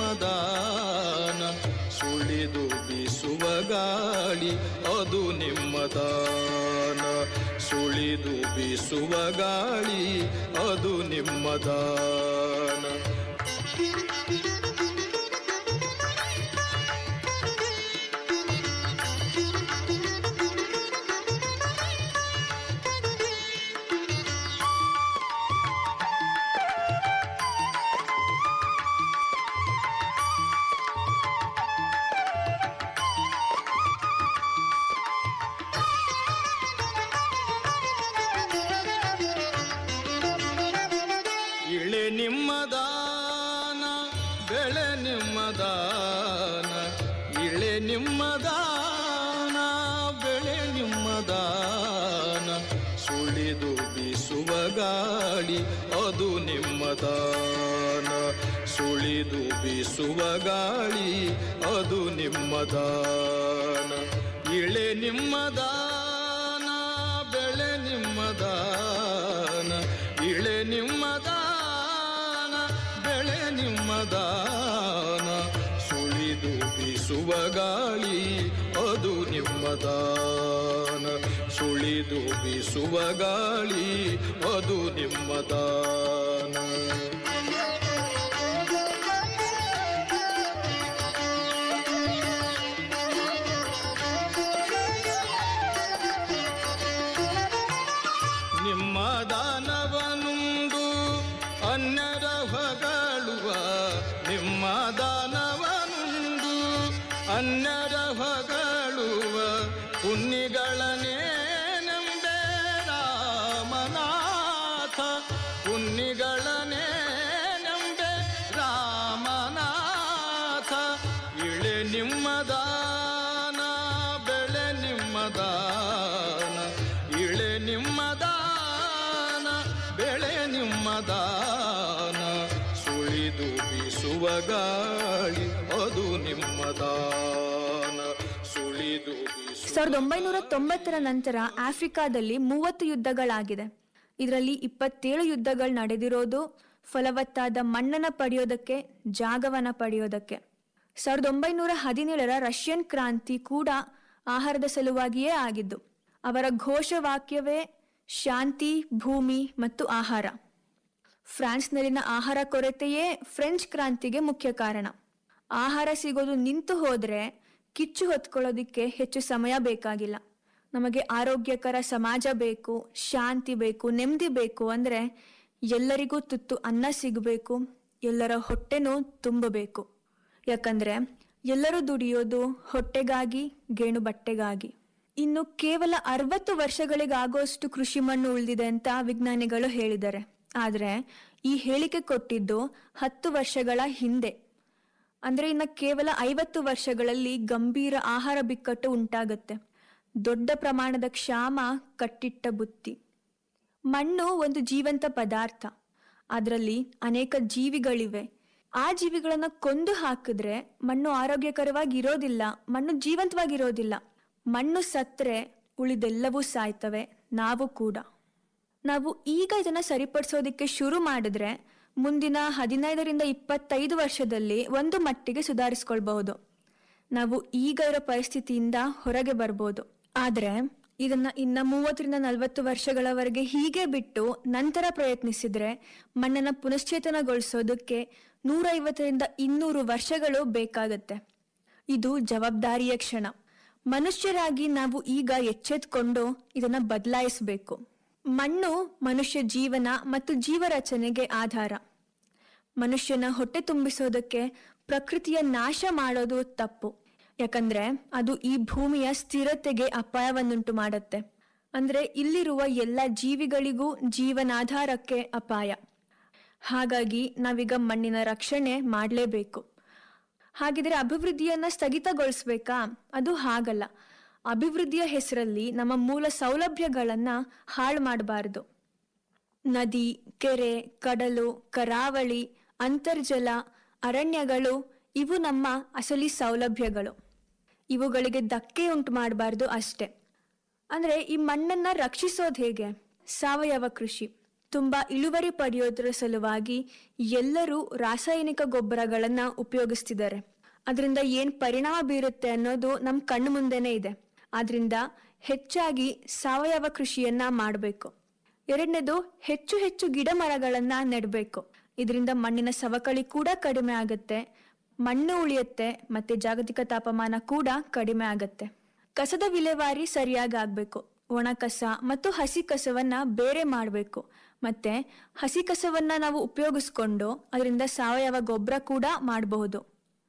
ನಿಮ್ಮದಾನ ಸುಳಿದು ಬೀಸುವ ಗಾಳಿ ಅದು ನಿಮ್ಮದಾನ ಸುಳಿದು ಬೀಸುವ ಗಾಳಿ ಅದು ನಿಮ್ಮದಾನ ಇಳೆ ನಿಮ್ಮದಾನ ಬೆಳೆ ನಿಮ್ಮದಾನ ಇಳೆ ನಿಮ್ಮದಾನ ಬೆಳೆ ನಿಮ್ಮದಾನ ಸುಳಿದು ಬೀಸುವ ಗಾಳಿ ಅದು ನಿಮ್ಮದಾನ ಸುಳಿದು ಬೀಸುವ ಗಾಳಿ ಅದು ನಿಮ್ಮದಾನ ಇಳೆ ನಿಮ್ಮದಾನ ಬೆಳೆ ನಿಮ್ಮದಾನ ಇಳೆ ನಿಮ್ಮದಾನ ಬೆಳೆ ನಿಮ್ಮದಾನ ಸುಳಿದು ಬೀಸುವ ಗಾಳಿ ಅದು ನಿಮ್ಮದಾನ ಸುಳಿದು ಬೀಸುವ ಗಾಳಿ ಅದು ನಿಮ್ಮದಾನ ನಿಮ್ಮ ದಾನವನುಂದು ಅನ್ಯರ ಹೊಗಳುವ ನಿಮ್ಮ ದಾನವನುಂದು ಅನ್ಯರ ಹೊಗಳುವ ಪುಣ್ಯಗಳನ್ನೇ ನಂಬೆ ರಾಮನಾಥ ಪುಣ್ಯಗಳನ್ನೇ ನಂಬೆ ರಾಮನಾಥ ಇಳೆ ನಿಮ್ಮದಾನ ಬೆಳೆ ನಿಮ್ಮದಾನ ಇಳೆ ನಿಮ್ಮದಾನ ಬೆಳೆ ನಿಮ್ಮದಾನ ಸುಳಿದು ಬೀಸುವ ಗಾಳಿ ಅದು ನಿಮ್ಮದಾನ ಸುಳಿದು ಬೀಸುವ ಸಾವಿರದ ಒಂಬೈನೂರ ತೊಂಬತ್ತರ ನಂತರ ಆಫ್ರಿಕಾದಲ್ಲಿ ಮೂವತ್ತು ಯುದ್ಧಗಳಾಗಿದೆ ಇದರಲ್ಲಿ ಇಪ್ಪತ್ತೇಳು ಯುದ್ಧಗಳು ನಡೆದಿರೋದು ಫಲವತ್ತಾದ ಮಣ್ಣನ್ನ ಪಡೆಯೋದಕ್ಕೆ ಜಾಗವನ್ನ ಪಡೆಯೋದಕ್ಕೆ ಸಾವಿರದ ಒಂಬೈನೂರ ಹದಿನೇಳರ ರಷ್ಯನ್ ಕ್ರಾಂತಿ ಕೂಡ ಆಹಾರದ ಸಲುವಾಗಿಯೇ ಆಗಿದ್ದು ಅವರ ಘೋಷವಾಕ್ಯವೇ ಶಾಂತಿ ಭೂಮಿ ಮತ್ತು ಆಹಾರ ಫ್ರಾನ್ಸ್ನಲ್ಲಿನ ಆಹಾರ ಕೊರತೆಯೇ ಫ್ರೆಂಚ್ ಕ್ರಾಂತಿಗೆ ಮುಖ್ಯ ಕಾರಣ ಆಹಾರ ಸಿಗೋದು ನಿಂತು ಹೋದ್ರೆ ಕಿಚ್ಚು ಹೊತ್ಕೊಳ್ಳೋದಿಕ್ಕೆ ಹೆಚ್ಚು ಸಮಯ ಬೇಕಾಗಿಲ್ಲ ನಮಗೆ ಆರೋಗ್ಯಕರ ಸಮಾಜ ಬೇಕು ಶಾಂತಿ ಬೇಕು ನೆಮ್ಮದಿ ಬೇಕು ಅಂದ್ರೆ ಎಲ್ಲರಿಗೂ ತುತ್ತು ಅನ್ನ ಸಿಗಬೇಕು ಎಲ್ಲರ ಹೊಟ್ಟೆನೂ ತುಂಬಬೇಕು ಯಾಕಂದ್ರೆ ಎಲ್ಲರೂ ದುಡಿಯೋದು ಹೊಟ್ಟೆಗಾಗಿ ಗೇಣು ಬಟ್ಟೆಗಾಗಿ ಇನ್ನು ಕೇವಲ ಅರವತ್ತು ವರ್ಷಗಳಿಗಾಗುವಷ್ಟು ಕೃಷಿ ಮಣ್ಣು ಉಳಿದಿದೆ ಅಂತ ವಿಜ್ಞಾನಿಗಳು ಹೇಳಿದ್ದಾರೆ ಆದ್ರೆ ಈ ಹೇಳಿಕೆ ಕೊಟ್ಟಿದ್ದು ಹತ್ತು ವರ್ಷಗಳ ಹಿಂದೆ ಅಂದ್ರೆ ಇನ್ನ ಕೇವಲ ಐವತ್ತು ವರ್ಷಗಳಲ್ಲಿ ಗಂಭೀರ ಆಹಾರ ಬಿಕ್ಕಟ್ಟು ಉಂಟಾಗತ್ತೆ ದೊಡ್ಡ ಪ್ರಮಾಣದ ಕ್ಷಾಮ ಕಟ್ಟಿಟ್ಟ ಬುತ್ತಿ ಮಣ್ಣು ಒಂದು ಜೀವಂತ ಪದಾರ್ಥ ಅದರಲ್ಲಿ ಅನೇಕ ಜೀವಿಗಳಿವೆ ಆ ಜೀವಿಗಳನ್ನ ಕೊಂದು ಹಾಕಿದ್ರೆ ಮಣ್ಣು ಆರೋಗ್ಯಕರವಾಗಿ ಇರೋದಿಲ್ಲ ಮಣ್ಣು ಜೀವಂತವಾಗಿರೋದಿಲ್ಲ ಮಣ್ಣು ಸತ್ರೆ ಉಳಿದೆಲ್ಲವೂ ಸಾಯ್ತವೆ ನಾವು ಕೂಡ ನಾವು ಈಗ ಇದನ್ನ ಸರಿಪಡಿಸೋದಿಕ್ಕೆ ಶುರು ಮಾಡಿದ್ರೆ ಮುಂದಿನ ಹದಿನೈದರಿಂದ ಇಪ್ಪತ್ತೈದು ವರ್ಷದಲ್ಲಿ ಒಂದು ಮಟ್ಟಿಗೆ ಸುಧಾರಿಸ್ಕೊಳ್ಬಹುದು ನಾವು ಈಗ ಇರೋ ಪರಿಸ್ಥಿತಿಯಿಂದ ಹೊರಗೆ ಬರ್ಬೋದು ಆದ್ರೆ ಇದನ್ನ ಇನ್ನ ಮೂವತ್ತರಿಂದ ನಲವತ್ತು ವರ್ಷಗಳವರೆಗೆ ಹೀಗೆ ಬಿಟ್ಟು ನಂತರ ಪ್ರಯತ್ನಿಸಿದ್ರೆ ಮಣ್ಣನ್ನ ಪುನಶ್ಚೇತನಗೊಳಿಸೋದಕ್ಕೆ ನೂರೈವತ್ತರಿಂದ ಇನ್ನೂರು ವರ್ಷಗಳು ಬೇಕಾಗತ್ತೆ ಇದು ಜವಾಬ್ದಾರಿಯ ಕ್ಷಣ ಮನುಷ್ಯರಾಗಿ ನಾವು ಈಗ ಎಚ್ಚೆತ್ಕೊಂಡು ಇದನ್ನ ಬದಲಾಯಿಸಬೇಕು ಮಣ್ಣು ಮನುಷ್ಯ ಜೀವನ ಮತ್ತು ಜೀವರಚನೆಗೆ ಆಧಾರ ಮನುಷ್ಯನ ಹೊಟ್ಟೆ ತುಂಬಿಸೋದಕ್ಕೆ ಪ್ರಕೃತಿಯ ನಾಶ ಮಾಡೋದು ತಪ್ಪು ಯಾಕಂದ್ರೆ ಅದು ಈ ಭೂಮಿಯ ಸ್ಥಿರತೆಗೆ ಅಪಾಯವನ್ನುಂಟು ಮಾಡುತ್ತೆ ಅಂದ್ರೆ ಇಲ್ಲಿರುವ ಎಲ್ಲ ಜೀವಿಗಳಿಗೂ ಜೀವನಾಧಾರಕ್ಕೆ ಅಪಾಯ ಹಾಗಾಗಿ ನಾವೀಗ ಮಣ್ಣಿನ ರಕ್ಷಣೆ ಮಾಡಲೇಬೇಕು ಹಾಗಿದ್ರೆ ಅಭಿವೃದ್ಧಿಯನ್ನ ಸ್ಥಗಿತಗೊಳಿಸ್ಬೇಕಾ ಅದು ಹಾಗಲ್ಲ ಅಭಿವೃದ್ಧಿಯ ಹೆಸರಲ್ಲಿ ನಮ್ಮ ಮೂಲ ಸೌಲಭ್ಯಗಳನ್ನ ಹಾಳು ಮಾಡಬಾರದು ನದಿ ಕೆರೆ ಕಡಲು ಕರಾವಳಿ ಅಂತರ್ಜಲ ಅರಣ್ಯಗಳು ಇವು ನಮ್ಮ ಅಸಲಿ ಸೌಲಭ್ಯಗಳು ಇವುಗಳಿಗೆ ಧಕ್ಕೆ ಉಂಟು ಮಾಡಬಾರ್ದು ಅಷ್ಟೆ ಅಂದ್ರೆ ಈ ಮಣ್ಣನ್ನ ರಕ್ಷಿಸೋದು ಹೇಗೆ ಸಾವಯವ ಕೃಷಿ ತುಂಬಾ ಇಳುವರಿ ಪಡೆಯೋದ್ರ ಸಲುವಾಗಿ ಎಲ್ಲರೂ ರಾಸಾಯನಿಕ ಗೊಬ್ಬರಗಳನ್ನ ಉಪಯೋಗಿಸ್ತಿದ್ದಾರೆ ಅದರಿಂದ ಏನ್ ಪರಿಣಾಮ ಬೀರುತ್ತೆ ಅನ್ನೋದು ನಮ್ ಕಣ್ಣು ಮುಂದೆನೆ ಇದೆ ಆದ್ರಿಂದ ಹೆಚ್ಚಾಗಿ ಸಾವಯವ ಕೃಷಿಯನ್ನ ಮಾಡಬೇಕು ಎರಡನೇದು ಹೆಚ್ಚು ಹೆಚ್ಚು ಗಿಡ ಮರಗಳನ್ನ ನೆಡಬೇಕು ಇದರಿಂದ ಮಣ್ಣಿನ ಸವಕಳಿ ಕೂಡ ಕಡಿಮೆ ಆಗುತ್ತೆ ಮಣ್ಣು ಉಳಿಯುತ್ತೆ ಮತ್ತೆ ಜಾಗತಿಕ ತಾಪಮಾನ ಕೂಡ ಕಡಿಮೆ ಆಗತ್ತೆ ಕಸದ ವಿಲೇವಾರಿ ಸರಿಯಾಗಿ ಆಗ್ಬೇಕು ಒಣ ಕಸ ಮತ್ತು ಹಸಿ ಕಸವನ್ನ ಬೇರೆ ಮಾಡಬೇಕು ಮತ್ತೆ ಹಸಿ ಕಸವನ್ನ ನಾವು ಉಪಯೋಗಿಸ್ಕೊಂಡು ಅದರಿಂದ ಸಾವಯವ ಗೊಬ್ಬರ ಕೂಡ ಮಾಡಬಹುದು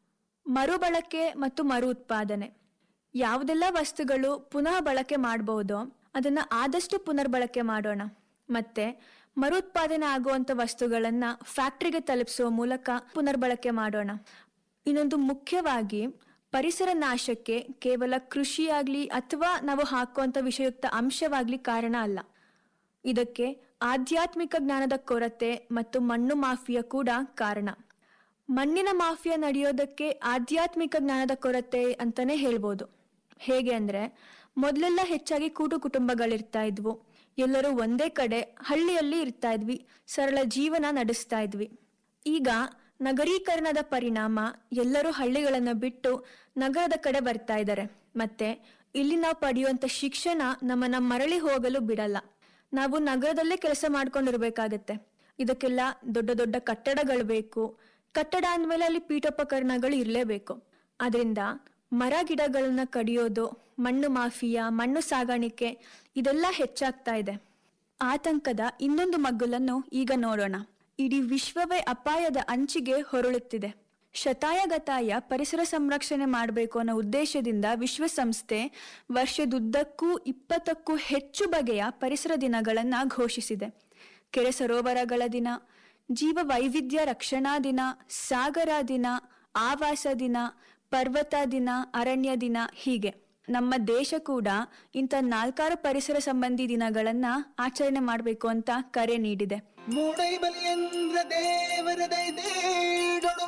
ಮರುಬಳಕೆ ಮತ್ತು ಮರು ಉತ್ಪಾದನೆ ಯಾವುದೆಲ್ಲ ವಸ್ತುಗಳು ಪುನಃ ಬಳಕೆ ಮಾಡಬಹುದೋ ಅದನ್ನ ಆದಷ್ಟು ಪುನರ್ಬಳಕೆ ಮಾಡೋಣ ಮತ್ತೆ ಮರುತ್ಪಾದನೆ ಆಗುವಂತ ವಸ್ತುಗಳನ್ನ ಫ್ಯಾಕ್ಟರಿಗೆ ತಲುಪಿಸುವ ಮೂಲಕ ಪುನರ್ಬಳಕೆ ಮಾಡೋಣ ಇನ್ನೊಂದು ಮುಖ್ಯವಾಗಿ ಪರಿಸರ ನಾಶಕ್ಕೆ ಕೇವಲ ಕೃಷಿಯಾಗ್ಲಿ ಅಥವಾ ನಾವು ಹಾಕುವಂತ ವಿಷಯುಕ್ತ ಅಂಶವಾಗ್ಲಿ ಕಾರಣ ಅಲ್ಲ ಇದಕ್ಕೆ ಆಧ್ಯಾತ್ಮಿಕ ಜ್ಞಾನದ ಕೊರತೆ ಮತ್ತು ಮಣ್ಣು ಮಾಫಿಯಾ ಕೂಡ ಕಾರಣ ಮಣ್ಣಿನ ಮಾಫಿಯಾ ನಡೆಯೋದಕ್ಕೆ ಆಧ್ಯಾತ್ಮಿಕ ಜ್ಞಾನದ ಕೊರತೆ ಅಂತಾನೆ ಹೇಳ್ಬೋದು ಹೇಗೆ ಅಂದ್ರೆ ಮೊದಲೆಲ್ಲ ಹೆಚ್ಚಾಗಿ ಕೂಟು ಕುಟುಂಬಗಳಿರ್ತಾ ಇದ್ವು ಎಲ್ಲರೂ ಒಂದೇ ಕಡೆ ಹಳ್ಳಿಯಲ್ಲಿ ಇರ್ತಾ ಇದ್ವಿ ಸರಳ ಜೀವನ ನಡೆಸ್ತಾ ಇದ್ವಿ ಈಗ ನಗರೀಕರಣದ ಪರಿಣಾಮ ಎಲ್ಲರೂ ಹಳ್ಳಿಗಳನ್ನ ಬಿಟ್ಟು ನಗರದ ಕಡೆ ಬರ್ತಾ ಇದ್ದಾರೆ ಮತ್ತೆ ಇಲ್ಲಿ ನಾವು ಪಡೆಯುವಂತ ಶಿಕ್ಷಣ ನಮ್ಮನ್ನ ಮರಳಿ ಹೋಗಲು ಬಿಡಲ್ಲ ನಾವು ನಗರದಲ್ಲೇ ಕೆಲಸ ಮಾಡ್ಕೊಂಡಿರ್ಬೇಕಾಗತ್ತೆ ಇದಕ್ಕೆಲ್ಲ ದೊಡ್ಡ ದೊಡ್ಡ ಕಟ್ಟಡಗಳು ಬೇಕು ಕಟ್ಟಡ ಅಂದ್ಮೇಲೆ ಅಲ್ಲಿ ಪೀಠೋಪಕರಣಗಳು ಇರಲೇಬೇಕು ಅದರಿಂದ ಮರ ಗಿಡಗಳನ್ನ ಕಡಿಯೋದು ಮಣ್ಣು ಮಾಫಿಯಾ ಮಣ್ಣು ಸಾಗಾಣಿಕೆ ಇದೆಲ್ಲ ಹೆಚ್ಚಾಗ್ತಾ ಇದೆ ಆತಂಕದ ಇನ್ನೊಂದು ಮಗ್ಗುಲನ್ನು ಈಗ ನೋಡೋಣ ಇಡೀ ವಿಶ್ವವೇ ಅಪಾಯದ ಅಂಚಿಗೆ ಹೊರಳುತ್ತಿದೆ ಶತಾಯಗತಾಯ ಪರಿಸರ ಸಂರಕ್ಷಣೆ ಮಾಡಬೇಕು ಅನ್ನೋ ಉದ್ದೇಶದಿಂದ ವಿಶ್ವಸಂಸ್ಥೆ ವರ್ಷದುದ್ದಕ್ಕೂ ಇಪ್ಪತ್ತಕ್ಕೂ ಹೆಚ್ಚು ಬಗೆಯ ಪರಿಸರ ದಿನಗಳನ್ನ ಘೋಷಿಸಿದೆ ಕೆರೆ ಸರೋವರಗಳ ದಿನ ಜೀವ ವೈವಿಧ್ಯ ರಕ್ಷಣಾ ದಿನ ಸಾಗರ ದಿನ ಆವಾಸ ದಿನ ಪರ್ವತ ದಿನ ಅರಣ್ಯ ದಿನ ಹೀಗೆ ನಮ್ಮ ದೇಶ ಕೂಡ ಇಂಥ ನಾಲ್ಕಾರು ಪರಿಸರ ಸಂಬಂಧಿ ದಿನಗಳನ್ನ ಆಚರಣೆ ಮಾಡಬೇಕು ಅಂತ ಕರೆ ನೀಡಿದೆ ಮೂಡೈ ಬಲಿಯಂದ್ರ ದೇವರ ದೈದೇಡೊಡು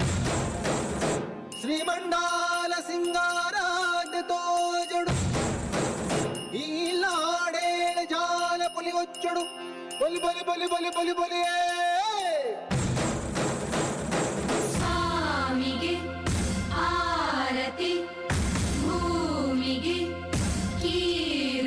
ಶ್ರೀಮಂಡಾಲ ಸಿಂಗಾರಾದ ತೋಜಡು ಈ ಲಾಡೇಳ ಜಾಲ ಪುಲಿ ಒಚ್ಚಡು ಬಲಿ ಬಲಿ ಬಲಿ ಬಲಿ ಬಲಿ ಬಲಿಯೇ